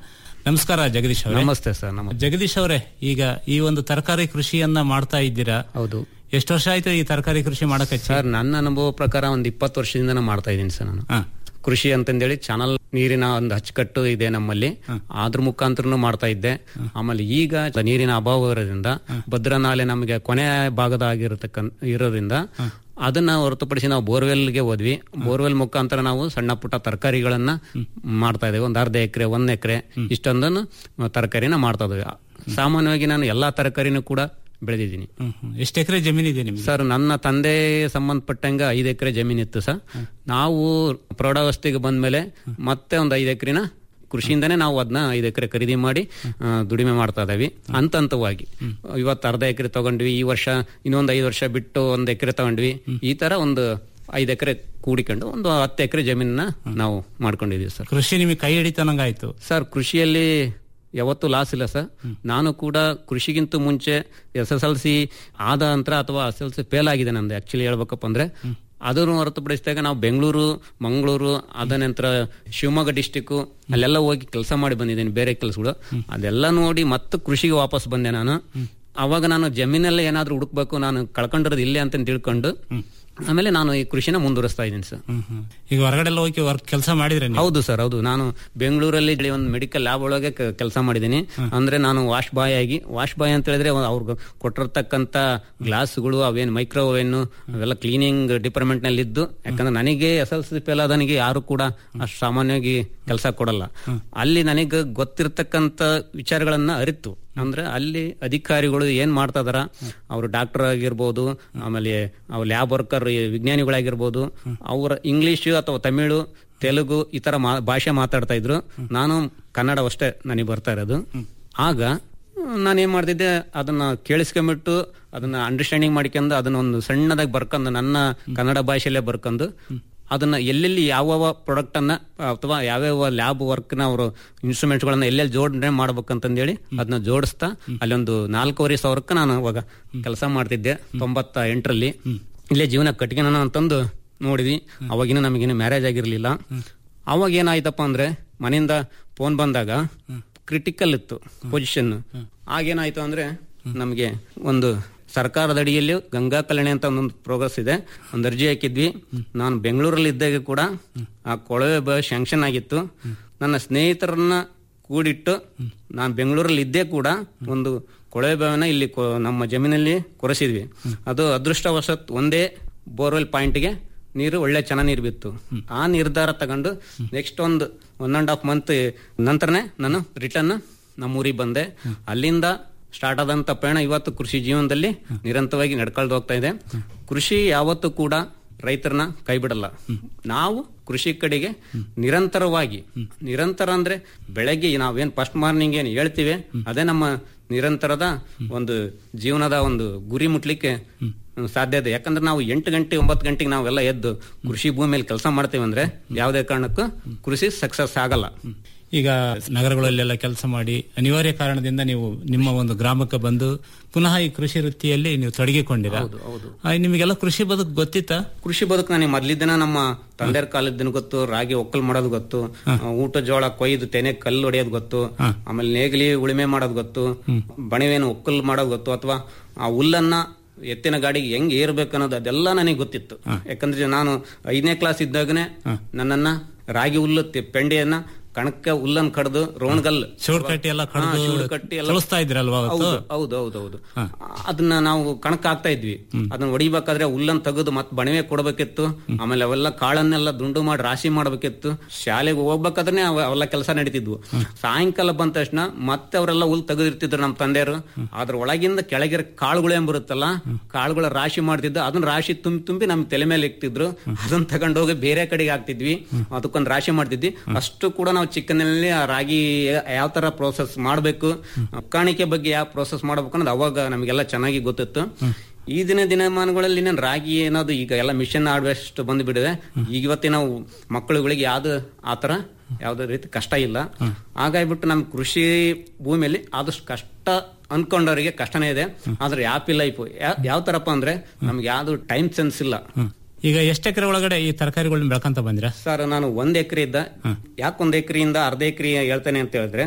ನಮಸ್ಕಾರ ಜಗದೀಶ್ ಅವರೇ ನಮಸ್ತೆ ಸರ್ ನಮಸ್ತೆ ಜಗದೀಶ್ ಅವರೇ ಈಗ ಈ ಒಂದು ತರಕಾರಿ ಕೃಷಿಯನ್ನ ಮಾಡ್ತಾ ಇದ್ದೀರಾ ಹೌದು ಎಷ್ಟು ವರ್ಷ ಆಯ್ತು ಈ ತರಕಾರಿ ಕೃಷಿ ಮಾಡಕ್ಕೆ ಸರ್ ನನ್ನ ಅನುಭವ ಪ್ರಕಾರ ಒಂದು ಇಪ್ಪತ್ತು ವರ್ಷದಿಂದ ನಾನು ಮಾಡ್ತಾ ಇದ್ದೀನಿ ಸರ್ ನಾನು ಕೃಷಿ ಅಂತಂದೇಳಿ ಚಾನಲ್ ನೀರಿನ ಒಂದು ಅಚ್ಚುಕಟ್ಟು ಇದೆ ನಮ್ಮಲ್ಲಿ ಅದ್ರ ಮುಖಾಂತರನು ಮಾಡ್ತಾ ಇದ್ದೆ ಆಮೇಲೆ ಈಗ ನೀರಿನ ಅಭಾವ ಇರೋದ್ರಿಂದ ಭದ್ರಾ ನಾಲೆ ನಮಗೆ ಕೊನೆ ಭಾಗದ ಆಗಿರತಕ್ಕಂತ ಇರೋದ್ರಿಂದ ಅದನ್ನ ಹೊರತುಪಡಿಸಿ ನಾವು ಬೋರ್ವೆಲ್ಗೆ ಹೋದ್ವಿ ಬೋರ್ವೆಲ್ ಮುಖಾಂತರ ನಾವು ಸಣ್ಣ ಪುಟ್ಟ ತರಕಾರಿಗಳನ್ನ ಮಾಡ್ತಾ ಇದ್ದೇವೆ ಒಂದು ಅರ್ಧ ಎಕರೆ ಒಂದ್ ಎಕರೆ ಇಷ್ಟೊಂದನ್ನು ತರಕಾರಿನ ಮಾಡ್ತಾ ಇದ್ದೇವೆ ಸಾಮಾನ್ಯವಾಗಿ ನಾನು ಎಲ್ಲಾ ತರಕಾರಿನೂ ಕೂಡ ಬೆಳೆದಿದ್ದೀನಿ ಎಷ್ಟು ಎಕರೆ ಜಮೀನು ಇದೆ ನಿಮ್ಗೆ ಸರ್ ನನ್ನ ತಂದೆ ಸಂಬಂಧಪಟ್ಟಂಗೆ ಐದು ಎಕರೆ ಜಮೀನಿತ್ತು ಸರ್ ನಾವು ಪ್ರೌಢಾವಸ್ಥೆಗೆ ಬಂದ್ಮೇಲೆ ಮತ್ತೆ ಒಂದು ಐದು ಎಕರೆನ ಕೃಷಿಯಿಂದನೇ ನಾವು ಅದನ್ನ ಐದು ಎಕರೆ ಖರೀದಿ ಮಾಡಿ ಆ, ದುಡಿಮೆ ಮಾಡ್ತಾ ಇದ್ದೀವಿ ಹಂತ ಹಂತವಾಗಿ ಇವತ್ತು ಅರ್ಧ ಎಕರೆ ತಗೊಂಡ್ವಿ ಈ ವರ್ಷ ಇನ್ನೊಂದು ಐದು ವರ್ಷ ಬಿಟ್ಟು ಒಂದು ಎಕರೆ ತಗೊಂಡ್ವಿ ಈ ತರ ಒಂದು ಐದು ಎಕರೆ ಕೂಡಿಕೊಂಡು ಒಂದು ಹತ್ತು ಎಕರೆ ಜಮೀನನ್ನ ನಾವು ಮಾಡ್ಕೊಂಡಿದೀವಿ ಸರ್ ಕೃಷಿ ನಿಮಗೆ ಕೈ ಹಿಡಿತನಂಗಾಯ್ತು ಸರ್ ಕೃಷಿಯಲ್ಲಿ ಯಾವತ್ತೂ ಲಾಸ್ ಇಲ್ಲ ಸರ್ ನಾನು ಕೂಡ ಕೃಷಿಗಿಂತ ಮುಂಚೆ ಎಸ್ ಎಸ್ ಎಲ್ ಸಿ ಆದ ನಂತರ ಅಥವಾ ಎಸ್ ಎಲ್ ಸಿ ಫೇಲ್ ಆಗಿದೆ ನಂದು ಆಕ್ಚುಲಿ ಹೇಳ್ಬೇಕಪ್ಪ ಅಂದ್ರೆ ಅದನ್ನು ಹೊರತುಪಡಿಸಿದಾಗ ನಾವು ಬೆಂಗಳೂರು ಮಂಗಳೂರು ಅದ ನಂತರ ಶಿವಮೊಗ್ಗ ಡಿಸ್ಟಿಕ್ ಅಲ್ಲೆಲ್ಲ ಹೋಗಿ ಕೆಲಸ ಮಾಡಿ ಬಂದಿದ್ದೀನಿ ಬೇರೆ ಕೆಲಸಗಳು ಅದೆಲ್ಲ ನೋಡಿ ಮತ್ತೆ ಕೃಷಿಗೆ ವಾಪಸ್ ಬಂದೆ ನಾನು ಅವಾಗ ನಾನು ಜಮೀನಲ್ಲೇ ಏನಾದ್ರೂ ಹುಡುಕ್ಬೇಕು ನಾನು ಕಳ್ಕೊಂಡಿರೋದು ಇಲ್ಲೇ ಅಂತ ತಿಳ್ಕೊಂಡು ಆಮೇಲೆ ನಾನು ಈ ಕೃಷಿನ ಮುಂದುವರಿಸ್ತಾ ಇದ್ದೀನಿ ಸರ್ ಈಗ ಹೊರಗಡೆ ಎಲ್ಲ ಹೋಗಿ ವರ್ಕ್ ಕೆಲಸ ಮಾಡಿದ್ರೆ ನೀವು? ಹೌದು ಸರ್ ಹೌದು ನಾನು ಬೆಂಗಳೂರಲ್ಲಿ ಇಲ್ಲಿ ಒಂದು ಮೆಡಿಕಲ್ ಲ್ಯಾಬ್ ಒಳಗೆ ಕೆಲಸ ಮಾಡಿದ್ದೀನಿ ಅಂದ್ರೆ ನಾನು ವಾಶ್ ಬಾಯ್ ಆಗಿ ವಾಶ್ ಬಾಯ್ ಅಂತ ಹೇಳಿದ್ರೆ ಅವ್ರಿಗೆ ಕೊಟ್ಟಿರ್ತಕ್ಕಂತ ಗ್ಲಾಸ್ಗಳು ಅವೇನು ಮೈಕ್ರೋವೇನ್ ಅವೆಲ್ಲ ಕ್ಲೀನಿಂಗ್ ಡಿಪಾರ್ಟ್ಮೆಂಟ್ ನಲ್ಲಿ ಇದ್ದು ಯಾಕಂದ್ರೆ ನನಗೆ ಎಸ್ ಎಲ್ ಸಿ ಫೇಲ್ ಆದನಿಗೆ ಯಾರು ಕೂಡ ಅಷ್ಟು ಸಾಮಾನ್ಯವಾಗಿ ಕೆಲಸ ಕೊಡಲ್ಲ ಅಲ್ಲಿ ನನಗೆ ಗೊತ್ತಿರತಕ್ಕಂತ ವಿಚಾರಗಳನ್ನ ಅರಿತು ಅಂದ್ರೆ ಅಲ್ಲಿ ಅಧಿಕಾರಿಗಳು ಏನ್ ಮಾಡ್ತಾ ಇದಾರ ಅವರು ಡಾಕ್ಟರ್ ಆಗಿರ್ಬೋದು ಆಮೇಲೆ ಅವ್ರ ಲ್ಯಾಬ್ ವರ್ಕರ್ ವಿಜ್ಞಾನಿಗಳಾಗಿರ್ಬೋದು ಅವರ ಇಂಗ್ಲಿಷ್ ಅಥವಾ ತಮಿಳು ತೆಲುಗು ಈ ತರ ಮಾ- ಭಾಷೆ ಮಾತಾಡ್ತಾ ಇದ್ರು ನಾನು ಕನ್ನಡ ಅಷ್ಟೇ ನನಗೆ ಬರ್ತಾ ಇರೋದು ಆಗ ನಾನು ಏನ್ ಮಾಡ್ತಿದ್ದೆ ಅದನ್ನ ಕೇಳಿಸ್ಕೊಂಬಿಟ್ಟು ಅದನ್ನ ಅಂಡರ್ಸ್ಟ್ಯಾಂಡಿಂಗ್ ಮಾಡ್ಕೊಂಡು ಅದನ್ನ ಒಂದು ಸಣ್ಣದಾಗಿ ಬರ್ಕೊಂಡು ನನ್ನ ಕನ್ನಡ ಭಾಷೆಯಲ್ಲೇ ಬರ್ಕೊಂಡು ಅದನ್ನ ಎಲ್ಲೆಲ್ಲಿ ಯಾವ ಪ್ರಾಡಕ್ಟ್ ಅನ್ನ ಅಥವಾ ಯಾವ್ಯಾವ ಲ್ಯಾಬ್ ವರ್ಕ್ ನ ಅವರು ಇನ್ಸ್ಟ್ರೂಮೆಂಟ್ಸ್ ಗಳನ್ನ ಎಲ್ಲೆಲ್ಲಿ ಜೋಡಣೆ ಮಾಡ್ಬೇಕಂತಂದೇಳಿ ಅದನ್ನ ಜೋಡಿಸ್ತಾ ಅಲ್ಲೊಂದು ನಾಲ್ಕೂವರೆ ಸಾವಿರಕ್ಕೆ ನಾನು ಅವಾಗ ಕೆಲಸ ಮಾಡ್ತಿದ್ದೆ ತೊಂಬತ್ತ ಎಂಟರಲ್ಲಿ ಇಲ್ಲೇ ಜೀವನ ಕಟ್ಗೆನ ಅಂತಂದು ನೋಡಿದ್ವಿ ಅವಾಗಿನ ನಮಗೇನು ಮ್ಯಾರೇಜ್ ಆಗಿರ್ಲಿಲ್ಲ ಅವಾಗ ಏನಾಯ್ತಪ್ಪ ಅಂದ್ರೆ ಮನೆಯಿಂದ ಫೋನ್ ಬಂದಾಗ ಕ್ರಿಟಿಕಲ್ ಇತ್ತು ಪೊಸಿಷನ್ ಆಗೇನಾಯ್ತು ಅಂದ್ರೆ ನಮಗೆ ಒಂದು ಸರ್ಕಾರದ ಅಡಿಯಲ್ಲಿ ಗಂಗಾ ಕಲ್ಯಾಣಿ ಅಂತ ಒಂದೊಂದು ಪ್ರೋಗ್ರೆಸ್ ಇದೆ ಒಂದು ಅರ್ಜಿ ಹಾಕಿದ್ವಿ ನಾನು ಬೆಂಗಳೂರಲ್ಲಿ ಇದ್ದಾಗ ಕೂಡ ಆ ಕೊಳವೆ ಬ ಶಾಂಕ್ಷನ್ ಆಗಿತ್ತು ನನ್ನ ಸ್ನೇಹಿತರನ್ನ ಕೂಡಿಟ್ಟು ನಾನು ಬೆಂಗಳೂರಲ್ಲಿ ಇದ್ದೇ ಕೂಡ ಒಂದು ಕೊಳವೆ ಬಾವಿನ ಇಲ್ಲಿ ಕೊ- ನಮ್ಮ ಜಮೀನಲ್ಲಿ ಕೊರೆಸಿದ್ವಿ ಅದು ಅದೃಷ್ಟವಶತ್ ಒಂದೇ ಬೋರ್ವೆಲ್ ಪಾಯಿಂಟ್ಗೆ ನೀರು ಒಳ್ಳೆ ಚೆನ್ನಾಗಿ ನೀರು ಬಿತ್ತು ಆ ನಿರ್ಧಾರ ತಗೊಂಡು ನೆಕ್ಸ್ಟ್ ಒಂದು ಒನ್ ಅಂಡ್ ಹಾಫ್ ಮಂತ್ ನಂತರನೇ ನಾನು ರಿಟರ್ನ್ ನಮ್ಮೂರಿಗೆ ಬಂದೆ ಅಲ್ಲಿಂದ ಸ್ಟಾರ್ಟ್ ಆದಂತ ಪಯಣ ಇವತ್ತು ಕೃಷಿ ಜೀವನದಲ್ಲಿ ನಿರಂತರವಾಗಿ ನಡ್ಕೊಳ್ದು ಹೋಗ್ತಾ ಇದೆ ಕೃಷಿ ಯಾವತ್ತೂ ಕೂಡ ರೈತರನ್ನ ಕೈ ಬಿಡಲ್ಲ ನಾವು ಕೃಷಿ ಕಡೆಗೆ ನಿರಂತರವಾಗಿ ನಿರಂತರ ಅಂದ್ರೆ ಬೆಳಗ್ಗೆ ನಾವೇನ್ ಫಸ್ಟ್ ಮಾರ್ನಿಂಗ್ ಏನ್ ಹೇಳ್ತೀವಿ ಅದೇ ನಮ್ಮ ನಿರಂತರದ ಒಂದು ಜೀವನದ ಒಂದು ಗುರಿ ಮುಟ್ಲಿಕ್ಕೆ ಸಾಧ್ಯ ಇದೆ ಯಾಕಂದ್ರೆ ನಾವು ಎಂಟು ಗಂಟೆ ಒಂಬತ್ತು ಗಂಟೆಗೆ ನಾವೆಲ್ಲ ಎದ್ದು ಕೃಷಿ ಭೂಮಿಯಲ್ಲಿ ಕೆಲಸ ಮಾಡ್ತೀವಿ ಅಂದ್ರೆ ಯಾವುದೇ ಕಾರಣಕ್ಕೂ ಕೃಷಿ ಸಕ್ಸಸ್ ಆಗಲ್ಲ ಈಗ ನಗರಗಳಲ್ಲೆಲ್ಲ ಕೆಲಸ ಮಾಡಿ ಅನಿವಾರ್ಯ ಕಾರಣದಿಂದ ನೀವು ನಿಮ್ಮ ಒಂದು ಗ್ರಾಮಕ್ಕೆ ಬಂದು ಪುನಃ ಈ ಕೃಷಿ ವೃತ್ತಿಯಲ್ಲಿ ನೀವು ತೊಡಗಿಕೊಂಡಿರ ಹೌದು, ಹೌದು. ನಿಮಗೆಲ್ಲ ಕೃಷಿ ಬದುಕು ಗೊತ್ತಿತ್ತಾ ಕೃಷಿ ಬದುಕು ನನಗೆ ಮೊದ್ಲಿದ್ದನ ನಮ್ಮ ತಂದೆಯರ ಕಾಲದ ಗೊತ್ತು ರಾಗಿ ಒಕ್ಕಲ್ ಮಾಡೋದು ಗೊತ್ತು ಊಟ ಜೋಳ ಕೊಯ್ದು ತೆನೆ ಕಲ್ಲು ಹೊಡೆಯೋದು ಗೊತ್ತು ಆಮೇಲೆ ನೇಗಿಲಿ ಉಳುಮೆ ಮಾಡೋದು ಗೊತ್ತು ಬಣವೇನು ಒಕ್ಕಲ್ ಮಾಡೋದು ಗೊತ್ತು ಅಥವಾ ಆ ಹುಲ್ಲನ್ನ ಎತ್ತಿನ ಗಾಡಿಗೆ ಹೆಂಗ್ ಏರ್ಬೇಕು ಅನ್ನೋದು ಅದೆಲ್ಲ ನನಗೆ ಗೊತ್ತಿತ್ತು ಯಾಕಂದ್ರೆ ನಾನು ಐದನೇ ಕ್ಲಾಸ್ ಇದ್ದಾಗನೆ ನನ್ನನ್ನ ರಾಗಿ ಹುಲ್ಲು ತಿ- ಪೆಂಡೆಯನ್ನ ಕಣಕ್ಕ ಹುಲ್ಲನ್ ಕಡ್ದು ರೋಣ್ಗಲ್ ಶೂಡ್ ಕಟ್ಟಿ ಎಲ್ಲ ಕಡ್ದು ಹಾ, ಶೂಡ್ ಕಟ್ಟಿ ಎಲ್ಲ ಕಳಿಸ್ತಾ ಇದ್ರಲ್ವಾ ಅವತ್ತು? ಹೌದು ಹೌದು ಹೌದು ಹೌದು ಅದನ್ನ ನಾವು ಕಣಕ್ ಹಾಕ್ತಾ ಇದ್ವಿ ಅದನ್ನ ಹೊಡಿಬೇಕಾದ್ರೆ ಹುಲ್ಲನ್ ತೆಗೆದು ಮತ್ ಬಣವೆ ಕೊಡ್ಬೇಕಿತ್ತು ಆಮೇಲೆ ಅವೆಲ್ಲ ಕಾಳನ್ನೆಲ್ಲ ದುಂಡು ಮಾಡಿ ರಾಶಿ ಮಾಡ್ಬೇಕಿತ್ತು ಶಾಲೆಗೆ ಹೋಗ್ಬೇಕಾದ್ರೆ ಅವ- ಅವೆಲ್ಲ ಕೆಲಸ ನಡೀತಿದ್ವು ಸಾಯಂಕಾಲ ಬಂದ ತಕ್ಷಣ ಮತ್ತೆ ಅವರೆಲ್ಲ ಹುಲ್ ತೆಗೆದಿರ್ತಿದ್ರು ನಮ್ಮ ತಂದೆಯರು ಅದ್ರ ಒಳಗಿಂದ ಕೆಳಗಿರ ಕಾಳುಗಳು ಏನ್ ಬರುತ್ತಲ್ಲ ಕಾಳುಗಳ ರಾಶಿ ಮಾಡ್ತಿದ್ದು ಅದನ್ನ ರಾಶಿ ತುಂಬಿ ತುಂಬಿ ನಮ್ ತಲೆ ಮೇಲೆ ಇಕ್ತಿದ್ರು ಅದನ್ನ ತಗೊಂಡೋಗಿ ಬೇರೆ ಕಡೆಗೆ ಹಾಕ್ತಿದ್ವಿ ಅದಕ್ಕೊಂದು ರಾಶಿ ಮಾಡ್ತಿದ್ವಿ ಅಷ್ಟು ಕೂಡ ನಾವು ಚಿಕ್ಕನಲ್ಲಿ ಆ ರಾಗಿ ಯಾವ ತರ ಪ್ರೋಸೆಸ್ ಮಾಡಬೇಕು ಕಾಣಿಕೆ ಬಗ್ಗೆ ಯಾವ ಪ್ರೋಸೆಸ್ ಮಾಡ್ಬೇಕು ಅನ್ನೋದು ಅವಾಗ ನಮಗೆಲ್ಲ ಚೆನ್ನಾಗಿ ಗೊತ್ತಿತ್ತು ಈ ದಿನ ದಿನಮಾನಗಳಲ್ಲಿ ನಾನು ರಾಗಿ ಏನಾದ್ರು ಈಗ ಎಲ್ಲ ಮಿಷನ್ ಆಡುವಷ್ಟು ಬಂದು ಬಿಡಿದೆ ಈಗ ಇವತ್ತಿನ ನಾವು ಮಕ್ಕಳುಗಳಿಗೆ ಯಾವ್ದು ಆತರ ಯಾವ್ದೇ ರೀತಿ ಕಷ್ಟ ಇಲ್ಲ ಹಾಗಾಗ್ಬಿಟ್ಟು ನಮ್ ಕೃಷಿ ಭೂಮಿಯಲ್ಲಿ ಆದಷ್ಟು ಕಷ್ಟ ಅನ್ಕೊಂಡವರಿಗೆ ಕಷ್ಟನೇ ಇದೆ ಆದ್ರೆ ಹ್ಯಾಪಿ ಲೈಫ್ ಯಾವ ತರಪ್ಪ ಅಂದ್ರೆ ನಮ್ಗೆ ಯಾವ್ದು ಟೈಮ್ ಸೆನ್ಸ್ ಇಲ್ಲ ಈಗ ಎಷ್ಟು ಎಕರೆ ಒಳಗಡೆ ಈ ತರಕಾರಿಗಳನ್ನ ಬೆಳ್ಕೊಂತ ಬಂದಿರಾ ಸರ್ ನಾನು ಒಂದ್ ಎಕರೆ ಇದ್ದ ಯಾಕೆ ಒಂದ್ ಎಕರೆಯಿಂದ ಅರ್ಧ ಎಕರೆ ಹೇಳ್ತೇನೆ ಅಂತ ಹೇಳಿದ್ರೆ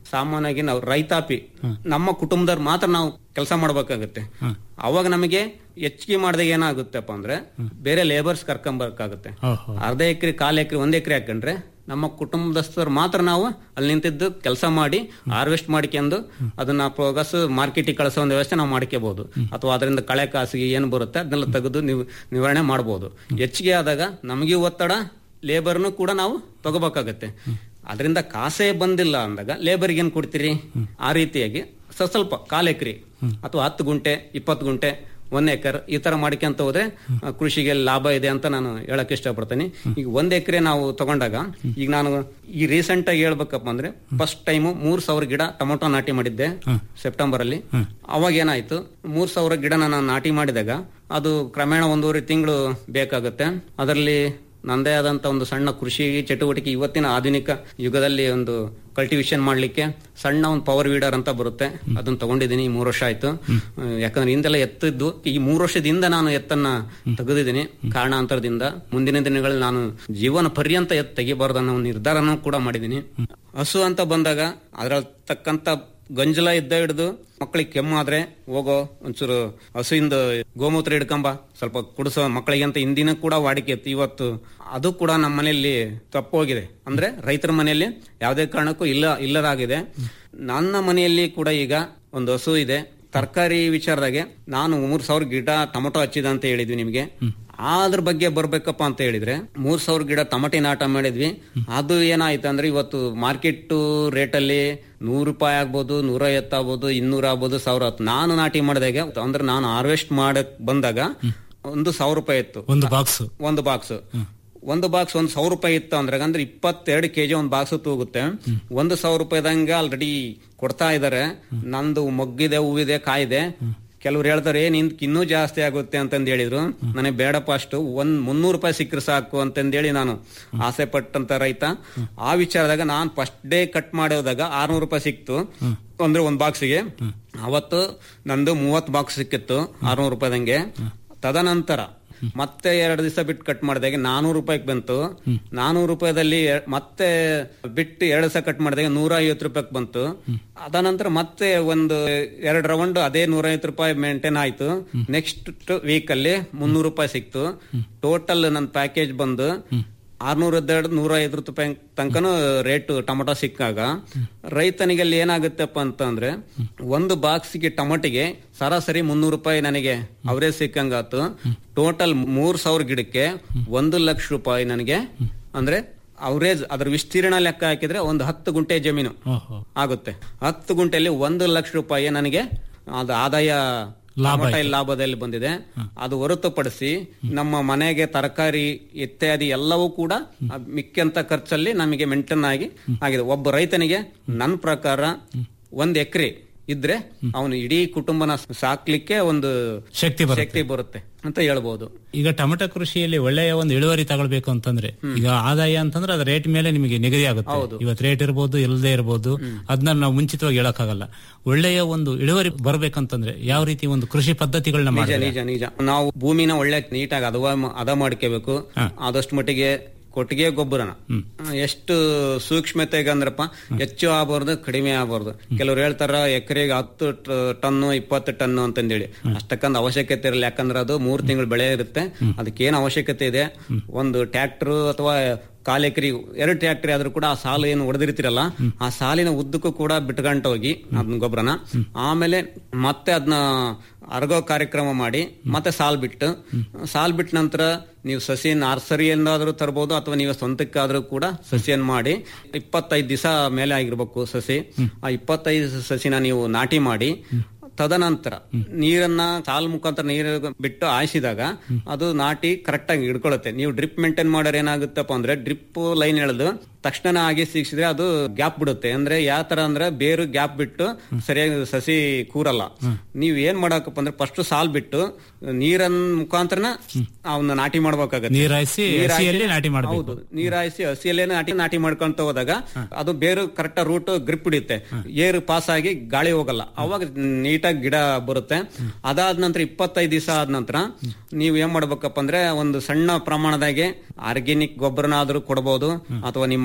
ಸಾಮಾನ್ಯವಾಗಿ ನಾವು ರೈತಾಪಿ ನಮ್ಮ ಕುಟುಂಬದವ್ರು ಮಾತ್ರ ನಾವು ಕೆಲಸ ಮಾಡ್ಬೇಕಾಗತ್ತೆ ಅವಾಗ ನಮಗೆ ಹೆಚ್ಚಿಗೆ ಮಾಡಿದಾಗ ಏನಾಗುತ್ತಪ್ಪ ಅಂದ್ರೆ ಬೇರೆ ಲೇಬರ್ಸ್ ಕರ್ಕೊಂಬರ್ಕಾಗುತ್ತೆ ಓಹೋ. ಅರ್ಧ ಎಕರೆ ಕಾಲ್ ಎಕರೆ ಒಂದ್ ಎಕರೆ ಹಾಕೊಂಡ್ರೆ ನಮ್ಮ ಕುಟುಂಬದಸ್ಥರು ಮಾತ್ರ ನಾವು ಅಲ್ಲಿ ನಿಂತಿದ್ದು ಕೆಲಸ ಮಾಡಿ ಹಾರ್ವೆಸ್ಟ್ ಮಾಡ್ಕೊಂಡು ಅದನ್ನ ಪ್ರೋಗಸ್ ಮಾರ್ಕೆಟಿಗೆ ಕಳಿಸೋ ಒಂದು ವ್ಯವಸ್ಥೆ ನಾವು ಮಾಡ್ಕೋಬಹುದು ಅಥವಾ ಅದರಿಂದ ಕಳೆ ಕಾಸಿಗೆ ಏನು ಬರುತ್ತೆ ಅದನ್ನೆಲ್ಲ ತೆಗೆದು ನೀವು ನಿವಾರಣೆ ಮಾಡ್ಬೋದು ಹೆಚ್ಚಿಗೆ ಆದಾಗ ನಮಗೆ ಒತ್ತಡ ಲೇಬರ್ನು ಕೂಡ ನಾವು ತಗೋಬೇಕಾಗತ್ತೆ ಅದರಿಂದ ಕಾಸೇ ಬಂದಿಲ್ಲ ಅಂದಾಗ ಲೇಬರ್ಗೆ ಏನ್ ಕೊಡ್ತೀರಿ ಆ ರೀತಿಯಾಗಿ ಸ- ಸ್ವಲ್ಪ ಕಾಲ್ ಎಕರೆ ಅಥವಾ ಹತ್ತು ಗುಂಟೆ ಇಪ್ಪತ್ತು ಗುಂಟೆ ಒಂದ್ ಎಕರ್ ಈ ತರ ಮಾಡ್ಕೊಂತ ಹೋದ್ರೆ ಆ, ಕೃಷಿಗೆ ಲಾಭ ಇದೆ ಅಂತ ನಾನು ಹೇಳಕ್ ಇಷ್ಟಪಡ್ತೀನಿ ಈಗ ಒಂದ್ ಎಕರೆ ನಾವು ತಗೊಂಡಾಗ ಈಗ ನಾನು ಈ ರೀಸೆಂಟ್ ಆಗಿ ಹೇಳ್ಬೇಕಪ್ಪ ಅಂದ್ರೆ ಫಸ್ಟ್ ಟೈಮ್ ಮೂರ್ ಸಾವಿರ ಗಿಡ ಟೊಮೊಟೊ ನಾಟಿ ಮಾಡಿದ್ದೆ ಸೆಪ್ಟೆಂಬರ್ ಅಲ್ಲಿ ಅವಾಗ ಏನಾಯ್ತು ಮೂರ್ ಸಾವಿರ ಗಿಡನ ನಾನು ನಾಟಿ ಮಾಡಿದಾಗ ಅದು ಕ್ರಮೇಣ ಒಂದೂವರೆ ತಿಂಗಳು ಬೇಕಾಗುತ್ತೆ ಅದರಲ್ಲಿ ನಂದೇ ಆದಂತ ಒಂದು ಸಣ್ಣ ಕೃಷಿ ಚಟುವಟಿಕೆ ಇವತ್ತಿನ ಆಧುನಿಕ ಯುಗದಲ್ಲಿ ಒಂದು ಕಲ್ಟಿವೇಶನ್ ಮಾಡ್ಲಿಕ್ಕೆ ಸಣ್ಣ ಒಂದು ಪವರ್ ವೀಡರ್ ಅಂತ ಬರುತ್ತೆ ಅದನ್ನ ತಗೊಂಡಿದ್ದೀನಿ ಈ ಮೂರು ವರ್ಷ ಆಯ್ತು ಅಹ್, ಯಾಕಂದ್ರೆ ಹಿಂದೆಲ್ಲ ಎತ್ತಿದ್ದು ಈ ಮೂರು ವರ್ಷದಿಂದ ನಾನು ಎತ್ತನ್ನ ತೆಗೆದಿದ್ದೀನಿ ಕಾರಣಾಂತರದಿಂದ ಮುಂದಿನ ದಿನಗಳಲ್ಲಿ ನಾನು ಜೀವನ ಪರ್ಯಂತ ಎತ್ತು ತೆಗಿಬಾರ್ದು ಅನ್ನೋ ಒಂದು ನಿರ್ಧಾರನೂ ಕೂಡ ಮಾಡಿದ್ದೀನಿ ಹಸು ಅಂತ ಬಂದಾಗ ಅದ್ರಲ್ಲಿ ತಕ್ಕಂತ ಗಂಜಲ ಇದ್ದ ಹಿಡಿದು ಮಕ್ಕಳಿಗೆ ಕೆಮ್ಮಾದ್ರೆ ಹೋಗೋ ಒಂಚೂರು ಹಸುವಿಂದ ಗೋಮೂತ್ರ ಹಿಡ್ಕೊಂಬ ಸ್ವಲ್ಪ ಕುಡಿಸೋ ಮಕ್ಕಳಿಗೆ ಅಂತ ಹಿಂದಿನ ಕೂಡ ವಾಡಿಕೆ ಇತ್ತು ಇವತ್ತು ಅದು ಕೂಡ ನಮ್ಮ ಮನೆಯಲ್ಲಿ ತಪ್ಪೋಗಿದೆ ಅಂದ್ರೆ ರೈತರ ಮನೆಯಲ್ಲಿ ಯಾವುದೇ ಕಾರಣಕ್ಕೂ ಇಲ್ಲ ಇಲ್ಲದಾಗಿದೆ ನನ್ನ ಮನೆಯಲ್ಲಿ ಕೂಡ ಈಗ ಒಂದು ಹಸು ಇದೆ ತರಕಾರಿ ವಿಚಾರದಾಗೆ ನಾನು ಮೂರ್ ಸಾವಿರ ಗಿಡ ಟೊಮೊಟೊ ಹಚ್ಚಿದ ಅಂತ ಹೇಳಿದ್ವಿ ನಿಮ್ಗೆ ಅದ್ರ ಬಗ್ಗೆ ಬರ್ಬೇಕಪ್ಪ ಅಂತ ಹೇಳಿದ್ರೆ ಮೂರ್ ಸಾವಿರ ಗಿಡ ಟಮಟಿ ನಾಟ ಮಾಡಿದ್ವಿ ಅದು ಏನಾಯ್ತು ಅಂದ್ರೆ ಇವತ್ತು ಮಾರ್ಕೆಟ್ ರೇಟ್ ಅಲ್ಲಿ ನೂರು ರೂಪಾಯಿ ಆಗ್ಬೋದು ನೂರ ಐವತ್ತು ಆಗ್ಬೋದು ಇನ್ನೂರ ಆಗ್ಬೋದು ಸಾವಿರ ಹತ್ತು ನಾನು ನಾಟಿ ಮಾಡಿದಾಗ ಅಂದ್ರೆ ನಾನು ಹಾರ್ವೆಸ್ಟ್ ಮಾಡಕ್ ಬಂದಾಗ ಒಂದು ಸಾವಿರ ರೂಪಾಯಿ ಇತ್ತು ಒಂದು ಬಾಕ್ಸ್ ಒಂದು ಬಾಕ್ಸ್ ಒಂದು ಬಾಕ್ಸ್ ಒಂದು ಸಾವಿರ ರೂಪಾಯಿ ಇತ್ತು ಅಂದ್ರೆ ಅಂದ್ರೆ ಇಪ್ಪತ್ತೆರಡು ಕೆಜಿ ಒಂದು ಬಾಕ್ಸ್ ತೂಗುತ್ತೆ ಒಂದು ಸಾವಿರ ರೂಪಾಯಿದಂಗೆ ಆಲ್ರೆಡಿ ಕೊಡ್ತಾ ಇದಾರೆ ನಂದು ಮೊಗ್ಗಿದೆ ಹೂವಿದೆ ಕಾಯಿದೆ ಕೆಲವ್ರು ಹೇಳ್ತಾರೆ ಏನ್ ಇಂದ್ ಇನ್ನೂ ಜಾಸ್ತಿ ಆಗುತ್ತೆ ಅಂತಂದ್ ಹೇಳಿದ್ರು ನನಗೆ ಬೇಡಪ್ಪ ಅಷ್ಟು ಒಂದ್ ಮುನ್ನೂರು ರೂಪಾಯಿ ಸಿಕ್ಕರೆ ಸಾಕು ಅಂತಂದೇಳಿ ನಾನು ಆಸೆ ಪಟ್ಟಂತ ರೈತ ಆ ವಿಚಾರದಾಗ ನಾನ್ ಫಸ್ಟ್ ಡೇ ಕಟ್ ಮಾಡೋದಾಗ ಆರ್ನೂರು ರೂಪಾಯಿ ಸಿಕ್ತು ಅಂದ್ರೆ ಒಂದ್ ಬಾಕ್ಸಿಗೆ ಅವತ್ತು ನಂದು ಮೂವತ್ ಬಾಕ್ಸ್ ಸಿಕ್ಕಿತ್ತು ಆರ್ನೂರು ರೂಪಾಯಿದಂಗೆ ತದನಂತರ ಮತ್ತೆ ಎರಡು ದಿವಸ ಬಿಟ್ಟು ಕಟ್ ಮಾಡಿದಾಗ ನಾನೂರು ರೂಪಾಯಿಗೆ ಬಂತು ನಾನೂರು ರೂಪಾಯಿದಲ್ಲಿ ಎ- ಮತ್ತೆ ಬಿಟ್ಟು ಎರಡು ದಿವಸ ಕಟ್ ಮಾಡಿದಾಗ ನೂರ ಐವತ್ತು ರೂಪಾಯಿಗೆ ಬಂತು ಅದಾನಂತರ ಮತ್ತೆ ಒಂದು ಎರಡು ರೌಂಡ್ ಅದೇ ನೂರ ಐವತ್ತು ರೂಪಾಯಿ ಮೇಂಟೈನ್ ಆಯ್ತು ನೆಕ್ಸ್ಟ್ ವೀಕ್ ಅಲ್ಲಿ ಮುನ್ನೂರು ರೂಪಾಯಿ ಸಿಕ್ತು ಟೋಟಲ್ ನನ್ನ ಪ್ಯಾಕೇಜ್ ಬಂದು ಆರ್ನೂರ ಹದಿನೆರಡು ನೂರ ಐದು ರೂಪಾಯಿ ತನಕನೂ ರೇಟ್ ಟೊಮೊಟೊ ಸಿಕ್ಕಾಗ ರೈತನಿಗೆ ಅಲ್ಲಿ ಏನಾಗುತ್ತಪ್ಪ ಅಂತಂದ್ರೆ ಒಂದು ಬಾಕ್ಸ್ಗೆ ಟೊಮೊಟಿಗೆ ಸರಾಸರಿ ಮುನ್ನೂರು ರೂಪಾಯಿ ನನಗೆ ಅವರೇ ಸಿಕ್ಕಂಗಾತು ಟೋಟಲ್ ಮೂರ್ ಸಾವಿರ ಗಿಡಕ್ಕೆ ಒಂದು ಲಕ್ಷ ರೂಪಾಯಿ ನನಗೆ ಅಂದ್ರೆ ಅವರೇಜ್ ಅದ್ರ ವಿಸ್ತೀರ್ಣ ಲೆಕ್ಕ ಹಾಕಿದ್ರೆ ಒಂದು ಹತ್ತು ಗುಂಟೆ ಜಮೀನು ಆಗುತ್ತೆ ಹತ್ತು ಗುಂಟೆಯಲ್ಲಿ ಒಂದು ಲಕ್ಷ ರೂಪಾಯಿ ನನಗೆ ಅದು ಆದಾಯ ಲಾಭ ಟೊಮೊಟೊ ಆಯ್ತು. ಲಾಭದಲ್ಲಿ ಬಂದಿದೆ ಅದು ಹೊರತುಪಡಿಸಿ ನಮ್ಮ ಮನೆಗೆ ತರಕಾರಿ ಇತ್ಯಾದಿ ಎಲ್ಲವೂ ಕೂಡ ಆ ಮಿಕ್ಕಂತ ಖರ್ಚಲ್ಲಿ ನಮಗೆ ಮೆಂಟೇನ್ ಆಗಿ ಆಗಿದೆ ಒಬ್ಬ ರೈತನಿಗೆ ನನ್ನ ಪ್ರಕಾರ ಒಂದ್ ಎಕರೆ ಇದ್ರೆ ಅವನು ಇಡೀ ಕುಟುಂಬನ ಸಾಕ್ಲಿಕ್ಕೆ ಒಂದು ಶಕ್ತಿ ಬರುತ್ತೆ. ಶಕ್ತಿ ಬರುತ್ತೆ ಅಂತ ಹೇಳ್ಬೋದು ಈಗ ಟೊಮೆಟೊ ಕೃಷಿಯಲ್ಲಿ ಒಳ್ಳೆಯ ಒಂದು ಇಳುವರಿ ತಗೊಳ್ಬೇಕು ಅಂತಂದ್ರೆ ಈಗ ಆದಾಯ ಅಂತಂದ್ರೆ ಅದ್ರ ರೇಟ್ ಮೇಲೆ ನಿಮಗೆ ನಿಗದಿ ಆಗುತ್ತೆ ಇವತ್ತು ರೇಟ್ ಇರ್ಬೋದು ಇಲ್ಲದೆ ಇರ್ಬೋದು ಅದನ್ನ ನಾವು ಮುಂಚಿತವಾಗಿ ಹೇಳಕ್ಕಾಗಲ್ಲ ಒಳ್ಳೆಯ ಒಂದು ಇಳುವರಿ ಬರ್ಬೇಕಂತಂದ್ರೆ ಯಾವ ರೀತಿ ಒಂದು ಕೃಷಿ ಪದ್ಧತಿಗಳನ್ನ ನಿಜ ಮಾಡಿದ್ರೆ ನಿಜ ನಿಜ ನಾವು ಭೂಮಿನ ಒಳ್ಳೆ ನೀಟಾಗಿ ಅದವ ಅದ ಮಾಡ್ಕೋಬೇಕು ಆದಷ್ಟು ಮಟ್ಟಿಗೆ ಕೊಟ್ಟಿಗೆ ಗೊಬ್ಬರನ ಎಷ್ಟು ಸೂಕ್ಷ್ಮತೆಗೆ ಅಂದ್ರಪ್ಪ ಹೆಚ್ಚು ಆಗಬಾರ್ದು ಕಡಿಮೆ ಆಗಬಾರ್ದು ಕೆಲವ್ರು ಹೇಳ್ತಾರ ಎಕರೆಗೆ ಹತ್ತು ಟ- ಟನ್ನು ಇಪ್ಪತ್ತು ಟನ್ನು ಅಂತಂದೇಳಿ ಅಷ್ಟಕ್ಕಂತ ಅವಶ್ಯಕತೆ ಇರಲ್ಲ ಯಾಕಂದ್ರೆ ಅದು ಮೂರ್ ತಿಂಗಳು ಬೆಳೆ ಇರುತ್ತೆ ಅದಕ್ಕೇನು ಅವಶ್ಯಕತೆ ಇದೆ ಒಂದು ಟ್ರ್ಯಾಕ್ಟರ್ ಅಥವಾ ಕಾಲ್ ಎಕರೆ ಎರಡು ಟ್ರ್ಯಾಕ್ಟರ್ ಆದ್ರೂ ಕೂಡ ಆ ಸಾಲು ಏನು ಹೊಡೆದಿರ್ತಿರಲ್ಲ ಆ ಸಾಲಿನ ಉದ್ದಕ್ಕೂ ಕೂಡ ಬಿಟ್ಕೊಂಡ್ ಹೋಗಿ ಅದನ್ನ ಗೊಬ್ಬರನ ಆಮೇಲೆ ಮತ್ತೆ ಅದನ್ನ ಅರಗೋ ಕಾರ್ಯಕ್ರಮ ಮಾಡಿ ಮತ್ತೆ ಸಾಲ್ ಬಿಟ್ಟು ಸಾಲ್ ಬಿಟ್ಟ ನಂತರ ನೀವು ಸಸಿ ನರ್ಸರಿಯಿಂದಾದ್ರೂ ತರಬಹುದು ಅಥವಾ ನೀವು ಸ್ವಂತಕ್ಕಾದ್ರೂ ಕೂಡ ಸಸಿಯನ್ನು ಮಾಡಿ ಇಪ್ಪತ್ತೈದು ದಿವಸ ಮೇಲೆ ಆಗಿರ್ಬೇಕು ಸಸಿ ಆ ಇಪ್ಪತ್ತೈದು ಸಸಿನ ನೀವು ನಾಟಿ ಮಾಡಿ ತದನಂತರ ನೀರನ್ನ ಸಾಲ್ ಮುಖಾಂತರ ನೀರು ಬಿಟ್ಟು ಆಯಿಸಿದಾಗ ಅದು ನಾಟಿ ಕರೆಕ್ಟ್ ಆಗಿ ಹಿಡ್ಕೊಳ್ಳುತ್ತೆ ನೀವು ಡ್ರಿಪ್ ಮೇಂಟೈನ್ ಮಾಡೋರು ಏನಾಗುತ್ತಪ್ಪ ಅಂದ್ರೆ ಡ್ರಿಪ್ ಲೈನ್ ಎಳೆದು ತಕ್ಷಣ ಆಗಿ ಸಿಕ್ಸಿದ್ರೆ ಅದು ಗ್ಯಾಪ್ ಬಿಡುತ್ತೆ ಅಂದ್ರೆ ಯಾವ ತರ ಅಂದ್ರೆ ಬೇರು ಗ್ಯಾಪ್ ಬಿಟ್ಟು ಸರಿಯಾಗಿ ಸಸಿ ಕೂರಲ್ಲ ನೀವ್ ಏನ್ ಮಾಡಕಪ್ಪ ಅಂದ್ರೆ ಫಸ್ಟ್ ಸಾಲ್ ಬಿಟ್ಟು ನೀರನ್ ಮುಖಾಂತರನ ಅವನ್ನ ನಾಟಿ ಮಾಡ್ಬೇಕಾಗತ್ತೆ ನೀರಾಯ್ಸಿ ನೀರ್ ಹಾಕಿ- ಹಸಿಯಲ್ಲಿ ನಾಟಿ ಮಾಡ್ಬೇಕು. ಹೌದು ನೀರಾಯಿಸಿ ಹಸಿಯಲ್ಲೇ ನಾಟಿ ನಾಟಿ ಮಾಡ್ಕೊಂತ ಹೋದಾಗ ಅದು ಬೇರು ಕರೆಕ್ಟ್ ರೂಟ್ ಗ್ರಿಪ್ ಹಿಡಿಯುತ್ತೆ ಏರು ಪಾಸ್ ಆಗಿ ಗಾಳಿ ಹೋಗಲ್ಲ ಅವಾಗ ನೀಟಾಗಿ ಗಿಡ ಬರುತ್ತೆ ಅದಾದ ನಂತರ ಇಪ್ಪತ್ತೈದು ದಿವಸ ಆದ ನಂತರ ನೀವು ಏನ್ ಮಾಡ್ಬೇಕಪ್ಪ ಅಂದ್ರೆ ಒಂದು ಸಣ್ಣ ಪ್ರಮಾಣದಾಗೆ ಆರ್ಗ್ಯಾನಿಕ್ ಗೊಬ್ಬರನಾದ್ರೂ ಕೊಡಬಹುದು ಅಥವಾ ನಿಮ್ಮ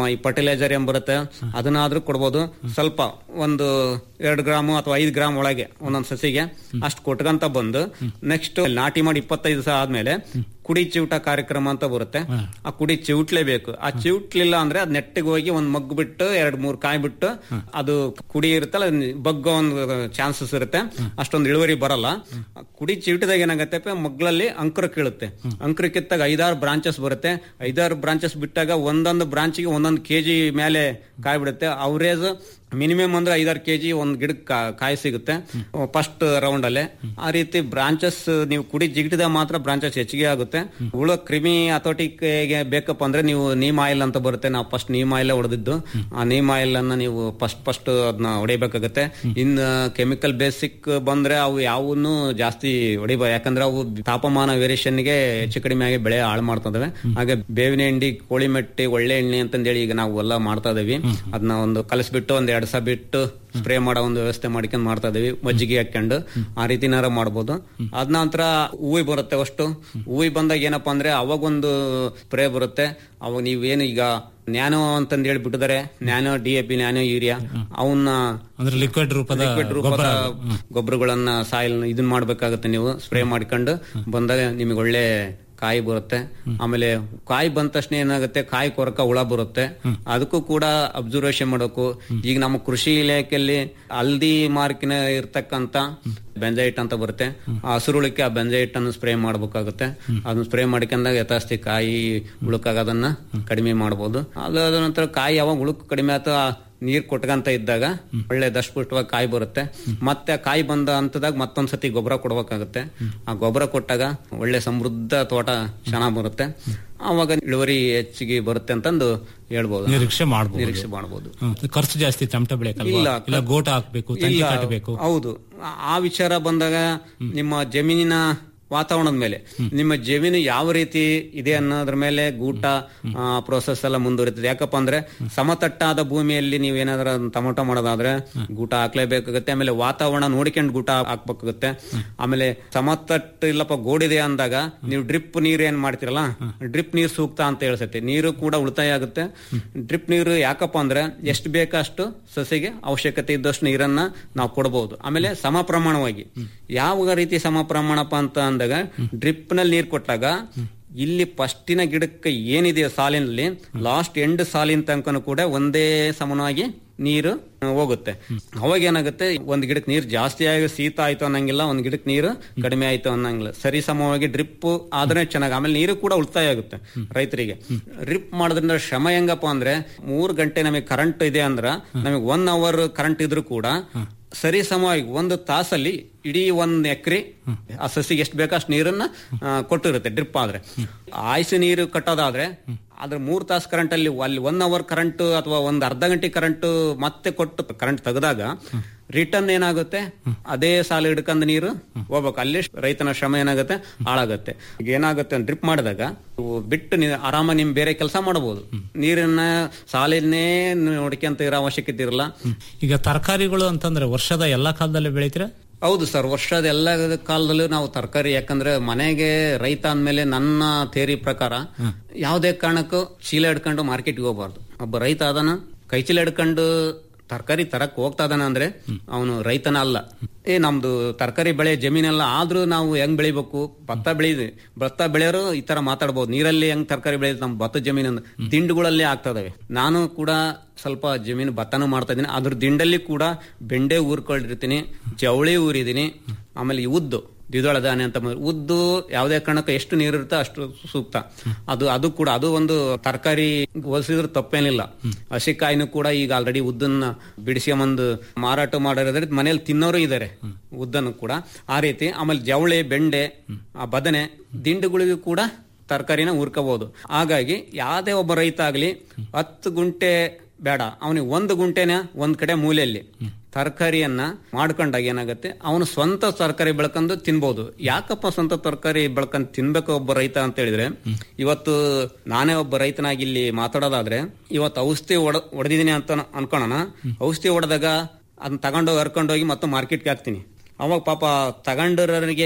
ನಮ್ಮ ಈ ಫರ್ಟಿಲೈಸರ್ ಏನ್ ಬರುತ್ತೆ ಅದನ್ನಾದ್ರೂ ಕೊಡ್ಬೋದು ಸ್ವಲ್ಪ ಒಂದು ಎರಡು ಗ್ರಾಮು ಅಥವಾ ಐದು ಗ್ರಾಮ್ ಒಳಗೆ ಒಂದೊಂದ್ ಸಸಿಗೆ ಅಷ್ಟು ಕೊಟ್ಕಂತ ಬಂದು ನೆಕ್ಸ್ಟ್ ನಾಟಿ ಮಾಡಿ ಇಪ್ಪತ್ತೈದು ದಿವಸ ಆದ್ಮೇಲೆ ಕುಡಿ ಚಿವುಟ ಕಾರ್ಯಕ್ರಮ ಅಂತ ಬರುತ್ತೆ ಆ ಕುಡಿ ಚಿವುಟ್ಲೇಬೇಕು ಆ ಚಿವುಟ್ಲಿಲ್ಲ ಅಂದ್ರೆ ಅದ್ ನೆಟ್ಟಿಗೆ ಹೋಗಿ ಒಂದ್ ಮಗ್ಗು ಬಿಟ್ಟು ಎರಡ್ ಮೂರ್ ಕಾಯಿ ಬಿಟ್ಟು ಅದು ಕುಡಿ ಇರುತ್ತಲ್ಲ ಅದ್ ಬಗ್ಗೋ ಒಂದು ಚಾನ್ಸಸ್ ಇರುತ್ತೆ ಅಷ್ಟೊಂದು ಇಳುವರಿ ಬರಲ್ಲ ಆ ಕುಡಿ ಚಿವುಟಿದಾಗ ಏನಾಗತ್ತೆ ಮಗ್ಲಲ್ಲಿ ಅಂಕುರ ಕೀಳುತ್ತೆ ಅಂಕುರ ಕಿತ್ತಾಗ ಐದಾರು ಬ್ರಾಂಚಸ್ ಬರುತ್ತೆ ಐದಾರು ಬ್ರಾಂಚಸ್ ಬಿಟ್ಟಾಗ ಒಂದೊಂದು ಬ್ರಾಂಚಿಗೆ ಒಂದೊಂದು ಕೆಜಿ ಮೇಲೆ ಕಾಯಿ ಬಿಡುತ್ತೆ ಅವರೇಜ್ ಮಿನಿಮಮ್ ಅಂದ್ರೆ ಐದಾರು ಕೆಜಿ ಒಂದ್ ಗಿಡಕ್ಕೆ ಕಾ- ಕಾಯಿ ಸಿಗುತ್ತೆ ಫಸ್ಟ್ ರೌಂಡ್ ಅಲ್ಲೇ ಆ ರೀತಿ ಬ್ರಾಂಚಸ್ ನೀವು ಕುಡಿ ಜಿಗಿಟಿದಾಗ ಮಾತ್ರ ಬ್ರಾಂಚಸ್ ಹೆಚ್ಚಿಗೆ ಆಗುತ್ತೆ ಉಳೋ ಕ್ರಿಮಿ ಅಥೋಟಿಕ್ಗೆ ಬೇಕಪ್ಪ ಅಂದ್ರೆ ನೀವು ನೀಮ್ ಆಯಿಲ್ ಅಂತ ಬರುತ್ತೆ ನಾವು ಫಸ್ಟ್ ನೀಮ್ ಆಯಿಲ್ ಹೊಡೆದಿದ್ದು ಆ ನೀಮ್ ಆಯಿಲ್ ಅನ್ನ ನೀವು ಫಸ್ಟ್ ಫಸ್ಟ್ ಅದನ್ನ ಹೊಡಿಬೇಕಾಗತ್ತೆ ಇನ್ನು ಕೆಮಿಕಲ್ ಬೇಸಿಕ್ ಬಂದ್ರೆ ಅವು ಯಾವನ್ನೂ ಜಾಸ್ತಿ ಹೊಡಿಬ ಯಾಕಂದ್ರೆ ಅವು ತಾಪಮಾನ ವೇರಿಯೇಷನ್ ಗೆ ಹೆಚ್ಚು ಕಡಿಮೆ ಆಗಿ ಬೆಳೆ ಹಾಳು ಮಾಡ್ತದವೆ ಹಾಗೆ ಬೇವಿನ ಹಿಂಡಿ ಕೋಳಿ ಮೆಟ್ಟಿ ಒಳ್ಳೆ ಎಣ್ಣೆ ಅಂತಂದೇಳಿ ಈಗ ನಾವು ಎಲ್ಲ ಮಾಡ್ತಾ ಇದೀವಿ ಅದನ್ನ ಒಂದು ಕಲಸ್ಬಿಟ್ಟು ಒಂದ್ ಎರಡ್ ಸಲ ಬಿಟ್ಟು ಸ್ಪ್ರೇ ಮಾಡೋ ಒಂದು ವ್ಯವಸ್ಥೆ ಮಾಡ್ಕೊಂಡು ಮಾಡ್ತಾ ಇದೀವಿ ಮಜ್ಜಿಗೆ ಹಾಕೊಂಡು ಆ ರೀತಿನಾರ ಮಾಡ್ಬೋದು ಅದ್ ನಂತರ ಹೂವಿ ಬರುತ್ತೆ ಅಷ್ಟು ಹೂವಿ ಬಂದಾಗ ಏನಪ್ಪಾ ಅಂದ್ರೆ ಅವಾಗೊಂದು ಸ್ಪ್ರೇ ಬರುತ್ತೆ ಅವಾಗ ನೀವೇನು ಈಗ ನ್ಯಾನೋ ಅಂತಂದ್ ಹೇಳಿ ಬಿಟ್ಟಿದ್ದಾರೆ nano D A P nano urea ಅವನ್ನ ಅಂದ್ರೆ ಲಿಕ್ವಿಡ್ ರೂಪದ ಲಿಕ್ವಿಡ್ ರೂಪದ ಗೊಬ್ಬರ ಗೊಬ್ಬರಗಳನ್ನ ಸಾಯಿಲ್ ಇದನ್ನ ಮಾಡ್ಬೇಕಾಗತ್ತೆ ನೀವು ಸ್ಪ್ರೇ ಮಾಡ್ಕೊಂಡು ಬಂದಾಗ ನಿಮಗೆ ಒಳ್ಳೆ ಕಾಯಿ ಬರುತ್ತೆ ಆಮೇಲೆ ಕಾಯಿ ಬಂದ ತಕ್ಷಣ ಏನಾಗುತ್ತೆ ಕಾಯಿ ಕೊರಕ ಹುಳ ಬರುತ್ತೆ ಅದಕ್ಕೂ ಕೂಡ ಅಬ್ಸರ್ವೇಷನ್ ಮಾಡಬೇಕು ಈಗ ನಮ್ಮ ಕೃಷಿ ಇಲಾಖೆಯಲ್ಲಿ ಹಲ್ದಿ ಮಾರ್ಕಿನ ಇರ್ತಕ್ಕಂತ ಬೆಂಜೈಟ್ ಅಂತ ಬರುತ್ತೆ ಆ ಹಸುರುಳಿಕೆ ಆ ಬೆಂಜೈಟ್ ಅನ್ನು ಸ್ಪ್ರೇ ಮಾಡ್ಬೇಕಾಗುತ್ತೆ ಅದನ್ನ ಸ್ಪ್ರೇ ಮಾಡ್ಕೊಂಡಾಗ ಯಥಾಸ್ತಿ ಕಾಯಿ ಉಳುಕಾಗೋದನ್ನ ಕಡಿಮೆ ಮಾಡಬಹುದು ಅದಾದ ನಂತರ ಕಾಯಿ ಯಾವಾಗ ಉಳುಕು ಕಡಿಮೆ ಆಯ್ತು ಆ ನೀರ್ ಕೊಟ್ಕಂತ ಇದ್ದಾಗ ಒಳ್ಳೆ ದಷ್ಟಪುಷ್ಟವಾಗಿ ಕಾಯಿ ಬರುತ್ತೆ ಮತ್ತೆ ಆ ಕಾಯಿ ಬಂದ ಹಂತದಾಗ ಮತ್ತೊಂದ್ಸತಿ ಗೊಬ್ಬರ ಕೊಡ್ಬೇಕಾಗುತ್ತೆ ಆ ಗೊಬ್ಬರ ಕೊಟ್ಟಾಗ ಒಳ್ಳೆ ಸಮೃದ್ಧ ತೋಟ ಚೆನ್ನಾಗ್ ಬರುತ್ತೆ ಆವಾಗ ಇಳುವರಿ ಹೆಚ್ಚಿಗೆ ಬರುತ್ತೆ ಅಂತಂದು ಹೇಳ್ಬೋದು ನಿರೀಕ್ಷೆ ಮಾಡ್ಬೋದು ನಿರೀಕ್ಷೆ ಮಾಡಬಹುದು ಹ್ಮ್. ಖರ್ಚು ಜಾಸ್ತಿ ಟಮಟ ಬೆಳೆಯಕ್ಕಲ್ವಾ ಇಲ್ಲ. ಇಲ್ಲ ಗೋಟ ಹಾಕ್ಬೇಕು ತಂತಿ ಇಲ್ಲ, ಕಟ್ಟಬೇಕು ಹೌದು ಆ- ಆ ವಿಚಾರ ಬಂದಾಗ ನಿಮ್ಮ ಜಮೀನಿನ ವಾತಾವರಣದ ಮೇಲೆ ನಿಮ್ಮ ಜಮೀನು ಯಾವ ರೀತಿ ಇದೆ ಅನ್ನೋದ್ರ ಮೇಲೆ ಗೂಟ ಪ್ರೋಸೆಸ್ ಎಲ್ಲ ಮುಂದುವರಿತದೆ ಯಾಕಪ್ಪ ಅಂದ್ರೆ ಸಮತಟ್ಟಾದ ಭೂಮಿಯಲ್ಲಿ ನೀವು ಏನಾದ್ರ ಟೊಮೊಟೊ ಮಾಡೋದಾದ್ರೆ ಗೂಟ ಹಾಕ್ಲೇಬೇಕಾಗುತ್ತೆ ಆಮೇಲೆ ವಾತಾವರಣ ನೋಡಿಕೊಂಡು ಗೂಟ ಹಾಕ್ಬೇಕಾಗುತ್ತೆ ಆಮೇಲೆ ಸಮತಟ್ಟು ಇಲ್ಲಪ್ಪ ಗೋಡಿದೆ ಅಂದಾಗ ನೀವು ಡ್ರಿಪ್ ನೀರು ಏನ್ ಮಾಡ್ತಿರಲ್ಲ ಡ್ರಿಪ್ ನೀರು ಸೂಕ್ತ ಅಂತ ಹೇಳ್ಸತ್ತೆ ನೀರು ಕೂಡ ಉಳಿತಾಯ ಆಗುತ್ತೆ ಡ್ರಿಪ್ ನೀರು ಯಾಕಪ್ಪ ಅಂದ್ರೆ ಎಷ್ಟು ಬೇಕಷ್ಟು ಸಸಿಗೆ ಅವಶ್ಯಕತೆ ಇದ್ದಷ್ಟು ನೀರನ್ನ ನಾವು ಕೊಡಬಹುದು ಆಮೇಲೆ ಸಮ ಪ್ರಮಾಣವಾಗಿ ಯಾವ ರೀತಿ ಸಮ ಪ್ರಮಾಣಪ್ಪ ಅಂತ ಅಂದಾಗ ಡ್ರಿಪ್ ನಲ್ಲಿ ನೀರು ಕೊಟ್ಟಾಗ ಇಲ್ಲಿ ಫಸ್ಟಿನ ಗಿಡಕ್ಕೆ ಏನಿದೆ ಸಾಲಿನಲ್ಲಿ ಲಾಸ್ಟ್ ಎಂಡ್ ಸಾಲಿನ ತನಕನೂ ಕೂಡ ಒಂದೇ ಸಮನಾಗಿ ನೀರು ಆ, ಹೋಗುತ್ತೆ ಅವಾಗ ಏನಾಗುತ್ತೆ ಒಂದ್ ಗಿಡಕ್ಕೆ ನೀರು ಜಾಸ್ತಿ ಆಗಿ ಶೀತ ಆಯ್ತು ಅನ್ನಂಗಿಲ್ಲ ಒಂದ್ ಗಿಡಕ್ಕೆ ನೀರು ಕಡಿಮೆ ಆಯ್ತು ಅನ್ನಂಗಿಲ್ಲ ಸರಿ ಸಮವಾಗಿ ಡ್ರಿಪ್ ಆದ್ರೆ ಚೆನ್ನಾಗಿ ಆಮೇಲೆ ನೀರು ಕೂಡ ಉಳಿತಾಯ ಆಗುತ್ತೆ ರೈತರಿಗೆ ಡ್ರಿಪ್ ಮಾಡೋದ್ರಿಂದ ಶ್ರಮ ಹೆಂಗಪ್ಪ ಅಂದ್ರೆ ಮೂರ್ ಗಂಟೆ ನಮಗೆ ಕರೆಂಟ್ ಇದೆ ಅಂದ್ರ ನಮಗೆ ಒನ್ ಅವರ್ ಕರೆಂಟ್ ಇದ್ರೂ ಕೂಡ ಸರಿ ಸಮವಾಗಿ ಒಂದು ತಾಸಲ್ಲಿ ಇಡೀ ಒಂದ್ ಎಕರೆ ಆ ಸಸಿಗೆ ಎಷ್ಟು ಬೇಕೋ ಅಷ್ಟು ನೀರನ್ನ ಆ, ಕೊಟ್ಟಿರುತ್ತೆ ಡ್ರಿಪ್ ಆದ್ರೆ ಆಯ್ಸು ನೀರು ಕಟ್ಟೋದಾದ್ರೆ ಅದ್ರ ಮೂರ್ ತಾಸು ಕರೆಂಟ್ ಅಲ್ಲಿ ಅಲ್ಲಿ ಒನ್ ಅವರ್ ಕರೆಂಟ್ ಅಥವಾ ಒಂದ್ ಅರ್ಧ ಗಂಟೆ ಕರೆಂಟ್ ಮತ್ತೆ ಕೊಟ್ಟು ಕರೆಂಟ್ ತೆಗೆದಾಗ ರಿಟರ್ನ್ ಏನಾಗುತ್ತೆ ಅದೇ ಸಾಲ ಹಿಡ್ಕೊಂಡ್ ನೀರು ಹೋಗ್ಬೇಕು ಅಲ್ಲಿ ರೈತನ ಶ್ರಮ ಏನಾಗುತ್ತೆ ಹಾಳಾಗುತ್ತೆ ಈಗ ಏನಾಗುತ್ತೆ ಡ್ರಿಪ್ ಮಾಡಿದಾಗ ಇವು ಬಿಟ್ಟು ನೀವು ಆರಾಮ ನಿಮ್ ಬೇರೆ ಕೆಲಸ ಮಾಡಬಹುದು ನೀರನ್ನ ಸಾಲಿನೇ ನೋಡ್ಕೊಂತ ಇರೋ ಅವಶ್ಯಕತೆ ಇರಲ್ಲ ಈಗ ತರಕಾರಿಗಳು ಅಂತಂದ್ರೆ ವರ್ಷದ ಎಲ್ಲಾ ಕಾಲದಲ್ಲಿ ಬೆಳಿತೀರಾ ಹೌದು ಸರ್ ವರ್ಷದ ಎಲ್ಲ ಕಾಲದಲ್ಲೂ ನಾವು ತರಕಾರಿ ಯಾಕಂದ್ರೆ ಮನೆಗೆ ರೈತ ಅಂದ್ಮೇಲೆ ನನ್ನ ಥೇರಿ ಪ್ರಕಾರ ಯಾವುದೇ ಕಾರಣಕ್ಕೂ ಚೀಲ ಹಿಡ್ಕೊಂಡು ಮಾರ್ಕೆಟ್ಗೆ ಹೋಗ್ಬಾರ್ದು ಒಬ್ಬ ರೈತ ಅದನ್ನ ಕೈ ಚೀಲ ಹಿಡ್ಕೊಂಡು ತರಕಾರಿ ತರಕ್ ಹೋಗ್ತಾ ಇದಾನ ಅಂದ್ರೆ ಅವನು ರೈತನ ಅಲ್ಲ ಏ ನಮ್ದು ತರಕಾರಿ ಬೆಳೆ ಜಮೀನೆಲ್ಲ ಆದ್ರೂ ನಾವು ಹೆಂಗ್ ಬೆಳಿಬೇಕು ಭತ್ತ ಬೆಳೆದ್ವಿ ಭತ್ತ ಬೆಳೆಯೋರು ಈ ತರ ಮಾತಾಡ್ಬೋದು ನೀರಲ್ಲಿ ಹೆಂಗ್ ತರಕಾರಿ ಬೆಳೆಯೋದು ನಮ್ ಭತ್ತ ಜಮೀನು ಅಂದ್ರೆ ದಿಂಡುಗಳಲ್ಲಿ ಆಗ್ತಾ ಇದಾವೆ ನಾನು ಕೂಡ ಸ್ವಲ್ಪ ಜಮೀನು ಭತ್ತನೂ ಮಾಡ್ತಾ ಇದ್ದೀನಿ ಅದ್ರ ದಿಂಡಲ್ಲಿ ಕೂಡ ಬೆಂಡೆ ಊರ್ಕೊಂಡಿರ್ತೀನಿ ಜವಳಿ ಊರಿದ್ದೀನಿ ಆಮೇಲೆ ಈ ಉದ್ದು ದ್ವಿದಳ ಧಾನ್ಯ ಅಂತ ಬಂದ್ರೆ ಉದ್ದು ಯಾವುದೇ ಕಾರಣಕ್ಕೆ ಎಷ್ಟು ನೀರು ಇರುತ್ತೋ ಅಷ್ಟು ಸೂಕ್ತ ಅದು ಅದು ಕೂಡ ಅದು ಒಂದು ತರಕಾರಿ ಹೋಲಿಸಿದ್ರೆ ತಪ್ಪೇನಿಲ್ಲ ಹಸಿಕಾಯಿನೂ ಕೂಡ ಈಗ ಆಲ್ರೆಡಿ ಉದ್ದನ್ನ ಬಿಡಿಸ್ಕೊಂಬಂದು ಮಾರಾಟ ಮಾಡೋದ್ರೆ ಮನೇಲಿ ತಿನ್ನೋರು ಇದ್ದಾರೆ ಉದ್ದನ್ನು ಕೂಡ ಆ ರೀತಿ ಆಮೇಲೆ ಜವಳಿ ಬೆಂಡೆ ಆ ಬದನೆ ದಿಂಡುಗಳಿಗೂ ಕೂಡ ತರಕಾರಿನ ಹುರ್ಕೋಬಹುದು ಹಾಗಾಗಿ ಯಾವುದೇ ಒಬ್ಬ ರೈತ ಆಗ್ಲಿ ಹತ್ತು ಗುಂಟೆ ಬೇಡ ಅವನಿಗೆ ಒಂದು ಗುಂಟೆನ ಒಂದ್ ಕಡೆ ಮೂಲೆಯಲ್ಲಿ ತರಕಾರಿಯನ್ನ ಮಾಡ್ಕೊಂಡಾಗ ಏನಾಗುತ್ತೆ ಅವನು ಸ್ವಂತ ತರಕಾರಿ ಬೆಳ್ಕೊಂಡು ತಿನ್ಬಹುದು ಯಾಕಪ್ಪ ಸ್ವಂತ ತರಕಾರಿ ಬೆಳ್ಕೊಂಡು ತಿನ್ಬೇಕು ಒಬ್ಬ ರೈತ ಅಂತ ಹೇಳಿದ್ರೆ ಇವತ್ತು ನಾನೇ ಒಬ್ಬ ರೈತನಾಗಿ ಇಲ್ಲಿ ಮಾತಾಡೋದಾದ್ರೆ ಇವತ್ತು ಔಷಧಿ ಹೊಡ ಹೊಡೆದಿದ್ದೀನಿ ಅಂತ ಅನ್ಕೊಳ್ಳೋಣ ಔಷಧಿ ಹೊಡೆದಾಗ ಅದನ್ನ ತಗೊಂಡೋಗಿ ಹರ್ಕೊಂಡೋಗಿ ಮತ್ತೆ ಮಾರ್ಕೆಟ್ಗೆ ಹಾಕ್ತೀನಿ ಅವಾಗ ಪಾಪ ತಗೊಂಡರಿಗೆ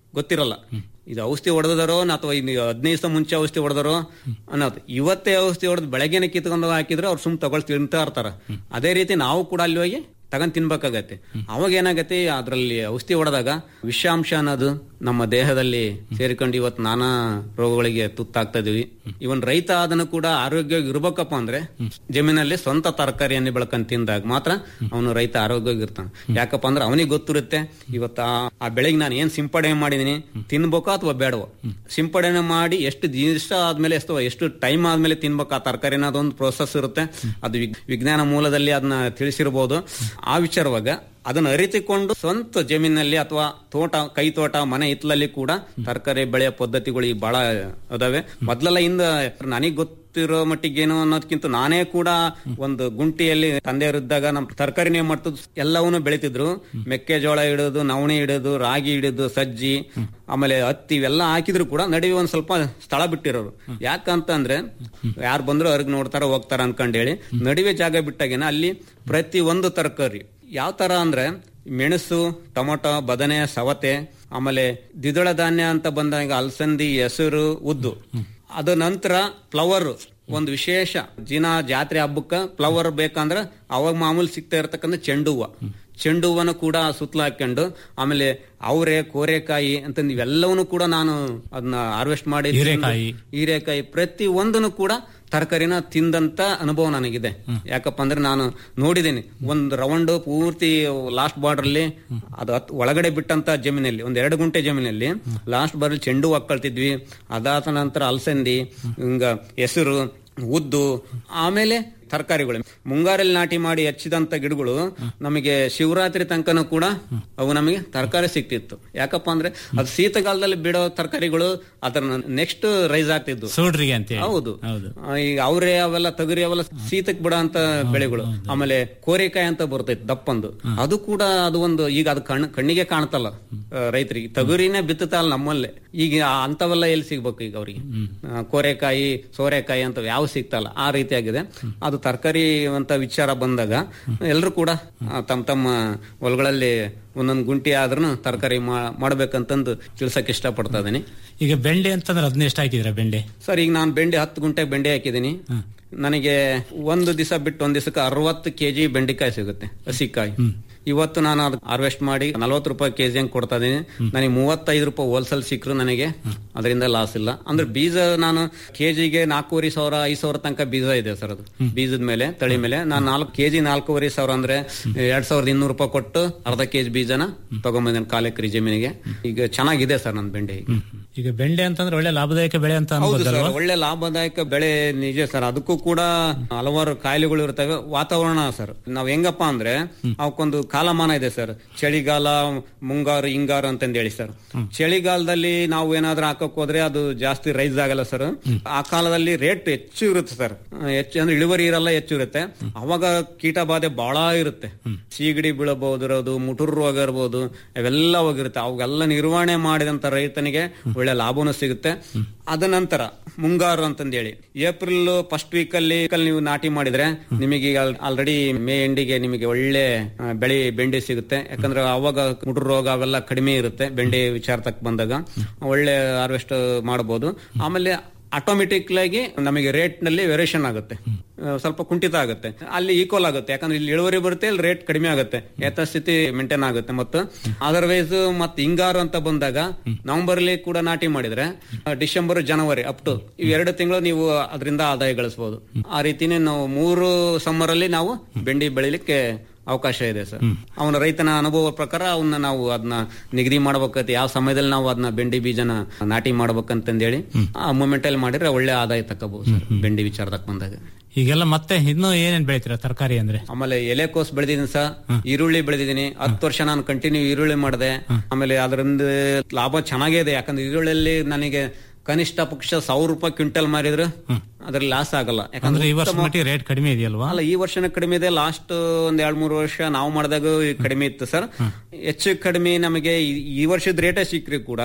ಗೊತ್ತಿರಲ್ಲ ಇದು ಔಷಧಿ ಹೊಡೆದಾರೋ ಅಥವಾ ಇನ್ನು ಹದಿನೈದು ದಿವಸ ಮುಂಚೆ ಔಷಧಿ ಹೊಡೆದಾರೋ ಅನ್ನೋದು ಇವತ್ತೇ ಔಷಧಿ ಹೊಡೆದು ಬೆಳಗ್ಗೆನೆ ಕಿತ್ಕೊಂಡು ಹಾಕಿದ್ರೆ ಅವ್ರು ಸುಮ್ ತಗೊಳ್ ತಿಂತಾ ಇರ್ತಾರ ಅದೇ ರೀತಿ ನಾವು ಕೂಡ ಅಲ್ಲಿ ಹೋಗಿ ತಗೊಂಡ್ ತಿನ್ಬೇಕಾಗತ್ತೆ ಅವಾಗ ಏನಾಗತ್ತೆ ಅದರಲ್ಲಿ ಔಷಧಿ ಹೊಡೆದಾಗ ವಿಷಾಂಶ ಅನ್ನೋದು ನಮ್ಮ ದೇಹದಲ್ಲಿ ಸೇರಿಕೊಂಡು ಇವತ್ತು ನಾನಾ ರೋಗಗಳಿಗೆ ತುತ್ತಾಗ್ತಾ ಇದೀವಿ ಇವನ್ ರೈತ ಅದನ್ನು ಕೂಡ ಆರೋಗ್ಯವಾಗಿ ಇರ್ಬೇಕಪ್ಪ ಅಂದ್ರೆ ಜಮೀನಲ್ಲಿ ಸ್ವಂತ ತರಕಾರಿಯನ್ನು ಬೆಳ್ಕೊಂಡ್ ತಿಂದಾಗ ಮಾತ್ರ ಅವನು ರೈತ ಆರೋಗ್ಯವಾಗಿ ಇರ್ತಾನೆ ಯಾಕಪ್ಪ ಅಂದ್ರೆ ಅವನಿಗೆ ಗೊತ್ತಿರುತ್ತೆ ಇವತ್ತು ಆ- ಆ ಬೆಳೆಗೆ ನಾನು ಏನ್ ಸಿಂಪಡಣೆ ಮಾಡಿದೀನಿ ತಿನ್ಬೇಕೋ ಅಥವಾ ಬೇಡವೋ ಸಿಂಪಡಣೆ ಮಾಡಿ ಎಷ್ಟು ದಿವಸ ಆದ್ಮೇಲೆ ಎಷ್ಟು ಎಷ್ಟು ಟೈಮ್ ಆದ್ಮೇಲೆ ತಿನ್ಬೇಕು ಆ ತರಕಾರಿನ ಅದೊಂದು ಪ್ರೋಸೆಸ್ ಇರುತ್ತೆ ಅದು ವಿಗ್- ವಿಜ್ಞಾನ ಮೂಲದಲ್ಲಿ ಅದನ್ನ ತಿಳಿಸಿರ್ಬೋದು ಆ ವಿಚಾರವಾಗ ಅದನ್ನ ಅರಿತುಕೊಂಡು ಸ್ವಂತ ಜಮೀನಲ್ಲಿ ಅಥವಾ ತೋಟ ಕೈ ತೋಟ ಮನೆ ಹಿತ್ತಲಲ್ಲಿ ಕೂಡ ತರಕಾರಿ ಬೆಳೆಯೋ ಪದ್ಧತಿಗಳು ಈಗ ಬಹಳ ಅದಾವೆ ಮೊದ್ಲೆಲ್ಲ ಇಂದ ನನಗ್ ಗೊತ್ತಿರೋ ಮಟ್ಟಿಗೇನು ಅನ್ನೋದಕ್ಕಿಂತ ನಾನೇ ಕೂಡ ಒಂದು ಗುಂಟಿಯಲ್ಲಿ ತಂದೆಯವರಿದ್ದಾಗ ನಮ್ ತರಕಾರಿನೇ ಮಾಡ್ತಿದ್ದು ಎಲ್ಲವನ್ನೂ ಬೆಳಿತಿದ್ರು ಮೆಕ್ಕೆಜೋಳ ಇಡೋದು ನವಣೆ ಇಡೋದು ರಾಗಿ ಇಡೋದು ಸಜ್ಜಿ ಆಮೇಲೆ ಹತ್ತಿ ಇವೆಲ್ಲ ಹಾಕಿದ್ರು ಕೂಡ ನಡುವೆ ಒಂದ್ ಸ್ವಲ್ಪ ಸ್ಥಳ ಬಿಟ್ಟಿರೋರು ಯಾಕಂತ ಅಂದ್ರೆ ಯಾರು ಬಂದ್ರು ಅವ್ರಿಗೆ ನೋಡ್ತಾರ ಹೋಗ್ತಾರ ಅನ್ಕೊಂಡ್ ಹೇಳಿ ನಡುವೆ ಜಾಗ ಬಿಟ್ಟಾಗೇನ ಅಲ್ಲಿ ಪ್ರತಿ ಒಂದು ತರಕಾರಿ ಯಾವ ತರ ಅಂದ್ರೆ ಮೆಣಸು ಟೊಮೊಟೊ ಬದನೆ ಸವತೆ ಆಮೇಲೆ ದ್ವಿದಳ ಧಾನ್ಯ ಅಂತ ಬಂದಾಗ ಅಲಸಂದಿ ಹೆಸರು ಉದ್ದು ಅದ ನಂತರ ಫ್ಲವರ್ ಒಂದು ವಿಶೇಷ ದಿನ ಜಾತ್ರೆ ಹಬ್ಬಕ್ಕ ಫ್ಲವರ್ ಬೇಕಂದ್ರ ಅವಾಗ ಮಾಮೂಲಿ ಸಿಗ್ತಾ ಇರತಕ್ಕಂಥ ಚೆಂಡು ಹೂವ ಚೆಂಡು ಹೂವನು ಕೂಡ ಸುತ್ತಲ ಹಾಕೊಂಡು ಆಮೇಲೆ ಅವರೆ ಕೋರೆಕಾಯಿ ಅಂತ ಇವೆಲ್ಲವನ್ನೂ ಕೂಡ ನಾನು ಅದನ್ನ ಹಾರ್ವೆಸ್ಟ್ ಮಾಡಿ ತಿಂದು- ಹೀರೆಕಾಯಿ. ಹೀರೆಕಾಯಿ ಪ್ರತಿ ಒಂದನ್ನು ಕೂಡ ತರಕಾರಿನ ತಿಂದಂತ ಅನುಭವ ನನಗಿದೆ ಯಾಕಪ್ಪ ಅಂದ್ರೆ ನಾನು ನೋಡಿದ್ದೀನಿ ಒಂದು ರೌಂಡ್ ಪೂರ್ತಿ ಲಾಸ್ಟ್ ಬಾರ್ಡರ್ ಅಲ್ಲಿ ಅದು ಹತ್- ಒಳಗಡೆ ಬಿಟ್ಟಂತ ಜಮೀನಲ್ಲಿ ಒಂದ್ ಎರಡು ಗುಂಟೆ ಜಮೀನಲ್ಲಿ ಲಾಸ್ಟ್ ಬಾರ್ಡರ್ ಚೆಂಡು ಹಾಕೊಳ್ತಿದ್ವಿ ಅದಾದ ನಂತರ ಅಲಸಂದಿ ಹಿಂಗ ಹೆಸರು ಉದ್ದು ಆಮೇಲೆ ತರಕಾರಿಗಳು ಮುಂಗಾರಲ್ಲಿ ನಾಟಿ ಮಾಡಿ ಹಚ್ಚಿದಂತ ಗಿಡಗಳು ನಮಗೆ ಶಿವರಾತ್ರಿ ತನಕನೂ ಕೂಡ ಅವು ನಮಗೆ ತರಕಾರಿ ಸಿಕ್ತಿತ್ತು ಯಾಕಪ್ಪ ಅಂದ್ರೆ ಅದು ಶೀತಕಾಲದಲ್ಲಿ ಬಿಡೋ ತರಕಾರಿಗಳು ಅದರ ನೆಕ್ಸ್ಟ್ ರೈಸ್ ಆಗ್ತಿದ್ವು ಸೂಡ್ರಿಗೆ ಅಂತ ಹೇಳಿ. ಹೌದು ಹೌದು ಆ, ಈಗ ಅವರೇ ಅವೆಲ್ಲ ತೊಗರಿ ಅವೆಲ್ಲ ಶೀತಕ್ಕೆ ಬಿಡೋ ಅಂತ ಬೆಳೆಗಳು ಆಮೇಲೆ ಕೋರೆಕಾಯಿ ಅಂತ ಬರ್ತೈತಿ ದಪ್ಪಂದು ಅದು ಕೂಡ ಅದು ಒಂದು ಈಗ ಅದು ಕಣ್ ಕಣ್ಣಿಗೆ ಕಾಣ್ತಲ್ಲ ಆ, ರೈತರಿಗೆ ತೊಗರಿನೇ ಬಿತ್ತುತ್ತಲ್ಲ ನಮ್ಮಲ್ಲೇ ಈಗ ಆ ಅಂತವೆಲ್ಲ ಎಲ್ಲಿ ಸಿಗ್ಬೇಕು ಈಗ ಅವರಿಗೆ ಕೋರೆಕಾಯಿ ಸೋರೆಕಾಯಿ ಅಂತ ಯಾವ ಸಿಗ್ತಲ್ಲ ಆ ರೀತಿಯಾಗಿದೆ ಅದು ತರಕಾರಿ ಅಂತ ವಿಚಾರ ಬಂದಾಗ ಎಲ್ಲರೂ ಕೂಡ ಆ, ತಮ್ಮ ತಮ್ಮ ಹೊಲಗಳಲ್ಲಿ ಒಂದೊಂದು ಗುಂಟಿ ಆದ್ರೂ ತರಕಾರಿ ಮಾಡ್ಬೇಕಂತಂದು ತಿಳ್ಸಕ್ ಇಷ್ಟಪಡ್ತಾ ಇದೀನಿ ಈಗ ಬೆಂಡೆ ಅಂತಂದ್ರೆ ಅದನ್ನ ಎಷ್ಟು ಹಾಕಿದ್ರ ಬೆಂಡೆ ಸರ್ ಈಗ ನಾನು ಬೆಂಡೆ ಹತ್ತು ಗುಂಟೆ ಬೆಂಡೆ ಹಾಕಿದ್ದೀನಿ ನನಗೆ ಒಂದು ದಿವಸ ಬಿಟ್ಟು ಒಂದ್ ದಿವಸಕ್ಕೆ ಅರವತ್ತು ಕೆಜಿ ಬೆಂಡೆಕಾಯಿ ಸಿಗುತ್ತೆ ಹಸಿಕಾಯಿ ಇವತ್ತು ನಾನು ಅದು ಹಾರ್ವೆಸ್ಟ್ ಮಾಡಿ ನಲ್ವತ್ತು ರೂಪಾಯಿ ಕೆಜಿ ಹಂಗೆ ಕೊಡ್ತಾ ಇದೀನಿ ನನಗೆ ಮೂವತ್ತೈದು ರೂಪಾಯಿ ಹೋಲ್ಸೇಲ್ ಸಿಕ್ಕರು ನನಗೆ ಅದರಿಂದ ಲಾಸ್ ಇಲ್ಲ ಅಂದ್ರೆ ಬೀಜ ನಾನು ಕೆಜಿಗೆ ನಾಲ್ಕೂವರೆ ಸಾವಿರ ಐದು ಸಾವಿರ ತನಕ ಬೀಜ ಇದೆ ಸರ್ ಅದು ಬೀಜದ ಮೇಲೆ ತಳಿ ಮೇಲೆ ನಾನು ನಾಲ್ಕು ಕೆಜಿ ನಾಲ್ಕೂವರೆ ಸಾವಿರ ಅಂದ್ರೆ ಎರಡ್ ಸಾವಿರದ ಇನ್ನೂರು ರೂಪಾಯಿ ಕೊಟ್ಟು ಅರ್ಧ ಕೆಜಿ ಬೀಜನ ತಗೊಂಬಂದಿನಿ ಕಾಲು ಎಕರೆ ಜಮೀನಿಗೆ ಈಗ ಚೆನ್ನಾಗಿದೆ ಸರ್ ನನ್ನ ಬೆಂಡೆ ಈಗ ಈಗ ಬೆಂಡೆ ಅಂತಂದ್ರೆ ಒಳ್ಳೆ ಲಾಭದಾಯಕ ಬೆಳೆ ಅಂತ ಹೌದು ಸರ್ ಅನ್ಬೋದಲ್ವಾ ಒಳ್ಳೆ ಲಾಭದಾಯಕ ಬೆಳೆ ನಿಜ ಸರ್ ಅದಕ್ಕೂ ಕೂಡ ಹಲವಾರು ಕಾಯಿಲೆಗಳು ಇರ್ತವೆ ವಾತಾವರಣ ಸರ್ ನಾವ್ ಹೆಂಗಪ್ಪ ಅಂದ್ರೆ ಅವಕ್ಕೊಂದು ಕಾಲಮಾನ ಇದೆ ಸರ್ ಚಳಿಗಾಲ ಮುಂಗಾರು ಹಿಂಗಾರು ಅಂತಂದು ಹೇಳಿ ಸರ್ ಚಳಿಗಾಲದಲ್ಲಿ ನಾವು ಏನಾದ್ರೂ ಹಾಕಕ್ ಹೋದ್ರೆ ಅದು ಜಾಸ್ತಿ ರೈಸ್ ಆಗಲ್ಲ ಸರ್ ಆ ಕಾಲದಲ್ಲಿ ರೇಟ್ ಹೆಚ್ಚು ಇರುತ್ತೆ ಸರ್ ಹೆಚ್ಚು ಅಂದ್ರೆ ಇಳುವರಿ ಇರಲ್ಲ ಹೆಚ್ಚು ಇರುತ್ತೆ ಅವಾಗ ಕೀಟ ಬಾಧೆ ಬಹಳ ಇರುತ್ತೆ ಸೀಗಡಿ ಬೀಳಬಹುದು ಮುಟುರು ರೋಗ ಇರ್ಬೋದು ಅವೆಲ್ಲ ಹೋಗಿರುತ್ತೆ ಅವೆಲ್ಲ ನಿರ್ವಹಣೆ ಮಾಡಿದಂತ ರೈತನಿಗೆ ಒಳ್ಳೆ ಲಾಭನೂ ಸಿಗುತ್ತೆ ಅದ ನಂತರ ಮುಂಗಾರು ಅಂತಂದೇಳಿ ಏಪ್ರಿಲ್ ಫಸ್ಟ್ ವೀಕ್ ಅಲ್ಲಿ ನೀವು ನಾಟಿ ಮಾಡಿದ್ರೆ ನಿಮಗೆ ಆಲ್ರೆಡಿ ಮೇ ಎಂಡಿಗೆ ನಿಮಗೆ ಒಳ್ಳೆ ಆ, ಬೆಳೆ ಬೆಂಡೆ ಸಿಗುತ್ತೆ ಯಾಕಂದ್ರೆ ಅವಾಗ ಮುಟುರು ರೋಗ ಅವೆಲ್ಲ ಕಡಿಮೆ ಇರುತ್ತೆ ಬೆಂಡೆ ವಿಚಾರ ತಕ್ಕ ಬಂದಾಗ ಒಳ್ಳೆ ಹಾರ್ವೆಸ್ಟ್ ಮಾಡಬಹುದು ಆಮೇಲೆ ಆಟೋಮೆಟಿಕ್ ಆಗಿ ನಮಗೆ ರೇಟ್ ನಲ್ಲಿ ವೇರಿಯೇಷನ್ ಆಗುತ್ತೆ ಆ, ಸ್ವಲ್ಪ ಕುಂಠಿತ ಆಗುತ್ತೆ ಅಲ್ಲಿ ಈಕ್ವಲ್ ಆಗುತ್ತೆ ಯಾಕಂದ್ರೆ ಇಲ್ಲಿ ಇಳುವರಿ ಬರುತ್ತೆ ಇಲ್ಲಿ ರೇಟ್ ಕಡಿಮೆ ಆಗುತ್ತೆ ಯಥಾಸ್ಥಿತಿ ಮೇಂಟೈನ್ ಆಗುತ್ತೆ ಮತ್ತು ಅದರ್ವೈಸ್ ಮತ್ತೆ ಹಿಂಗಾರು ಅಂತ ಬಂದಾಗ ನವೆಂಬರ್ ಅಲ್ಲಿ ಕೂಡ ನಾಟಿ ಮಾಡಿದ್ರೆ ಆ, ಡಿಸೆಂಬರ್ ಜನವರಿ ಅಪ್ ಟು ಇವ್ ಎರಡು ತಿಂಗಳು ನೀವು ಅದರಿಂದ ಆದಾಯ ಗಳಿಸಬಹುದು ಆ ರೀತಿನೇ ನಾವು ಮೂರು ಸಮ್ಮರ್ ಅಲ್ಲಿ ನಾವು ಬೆಂಡಿ ಬೆಳಿಲಿಕ್ಕೆ ಅವಕಾಶ ಇದೆ ಸರ್ ಅವನ ರೈತನ ಅನುಭವ ಪ್ರಕಾರ ಅವನ್ನ ನಾವು ಅದನ್ನ ನಿಗದಿ ಮಾಡ್ಬೇಕಂತ ಯಾವ ಸಮಯದಲ್ಲಿ ನಾವು ಅದನ್ನ ಬೆಂಡಿ ಬೀಜನ ನಾಟಿ ಮಾಡ್ಬೇಕಂತಂದೇಳಿ ಆ ಮೂಮೆಂಟ್ ಅಲ್ಲಿ ಮಾಡಿದ್ರೆ ಒಳ್ಳೆ ಆದಾಯ ತಕ್ಕಬಹುದು ಸರ್ ಬೆಂಡಿ ವಿಚಾರದಾಗ ಬಂದಾಗ ಈಗೆಲ್ಲ ಮತ್ತೆ ಇನ್ನೂ ಏನೇನ್ ಬೆಳಿತೀರಾ ತರಕಾರಿ ಅಂದ್ರೆ ಆಮೇಲೆ ಎಲೆಕೋಸ್ ಬೆಳೆದಿದ್ದೀನಿ ಸರ್ ಈರುಳ್ಳಿ ಬೆಳೆದಿದ್ದೀನಿ ಹತ್ತು ವರ್ಷ ನಾನು ಕಂಟಿನ್ಯೂ ಈರುಳ್ಳಿ ಮಾಡಿದೆ ಆಮೇಲೆ ಅದರಿಂದ ಲಾಭ ಚೆನ್ನಾಗೇ ಇದೆ ಯಾಕಂದ್ರೆ ಈರುಳ್ಳಿಯಲ್ಲಿ ನನಗೆ ಕನಿಷ್ಠ ಪಕ್ಷ ಸಾವಿರ ರೂಪಾಯಿ ಕ್ವಿಂಟಲ್ ಮಾರಿದ್ರೆ ಅದ್ರಲ್ಲಿ ಲಾಸ್ ಆಗಲ್ಲ ಅಂದ್ರೆ ಈ ವರ್ಷ ಉತ್ತಮ- ಮಟ್ಟಿಗೆ ರೇಟ್ ಕಡಿಮೆ ಇದೆಯಲ್ವಾ ಅಲ್ಲ ಈ ವರ್ಷನ ಕಡಿಮೆ ಇದೆ ಲಾಸ್ಟ್ ಒಂದ್ ಎರಡ್ ಮೂರು ವರ್ಷ ನಾವು ಮಾಡಿದಾಗ ಕಡಿಮೆ ಇತ್ತು ಸರ್ ಹೆಚ್ಚು ಕಡಿಮೆ ನಮಗೆ ಈ- ಈ ವರ್ಷದ ರೇಟೇ ಸಿಕ್ಕ್ರಿ ಕೂಡ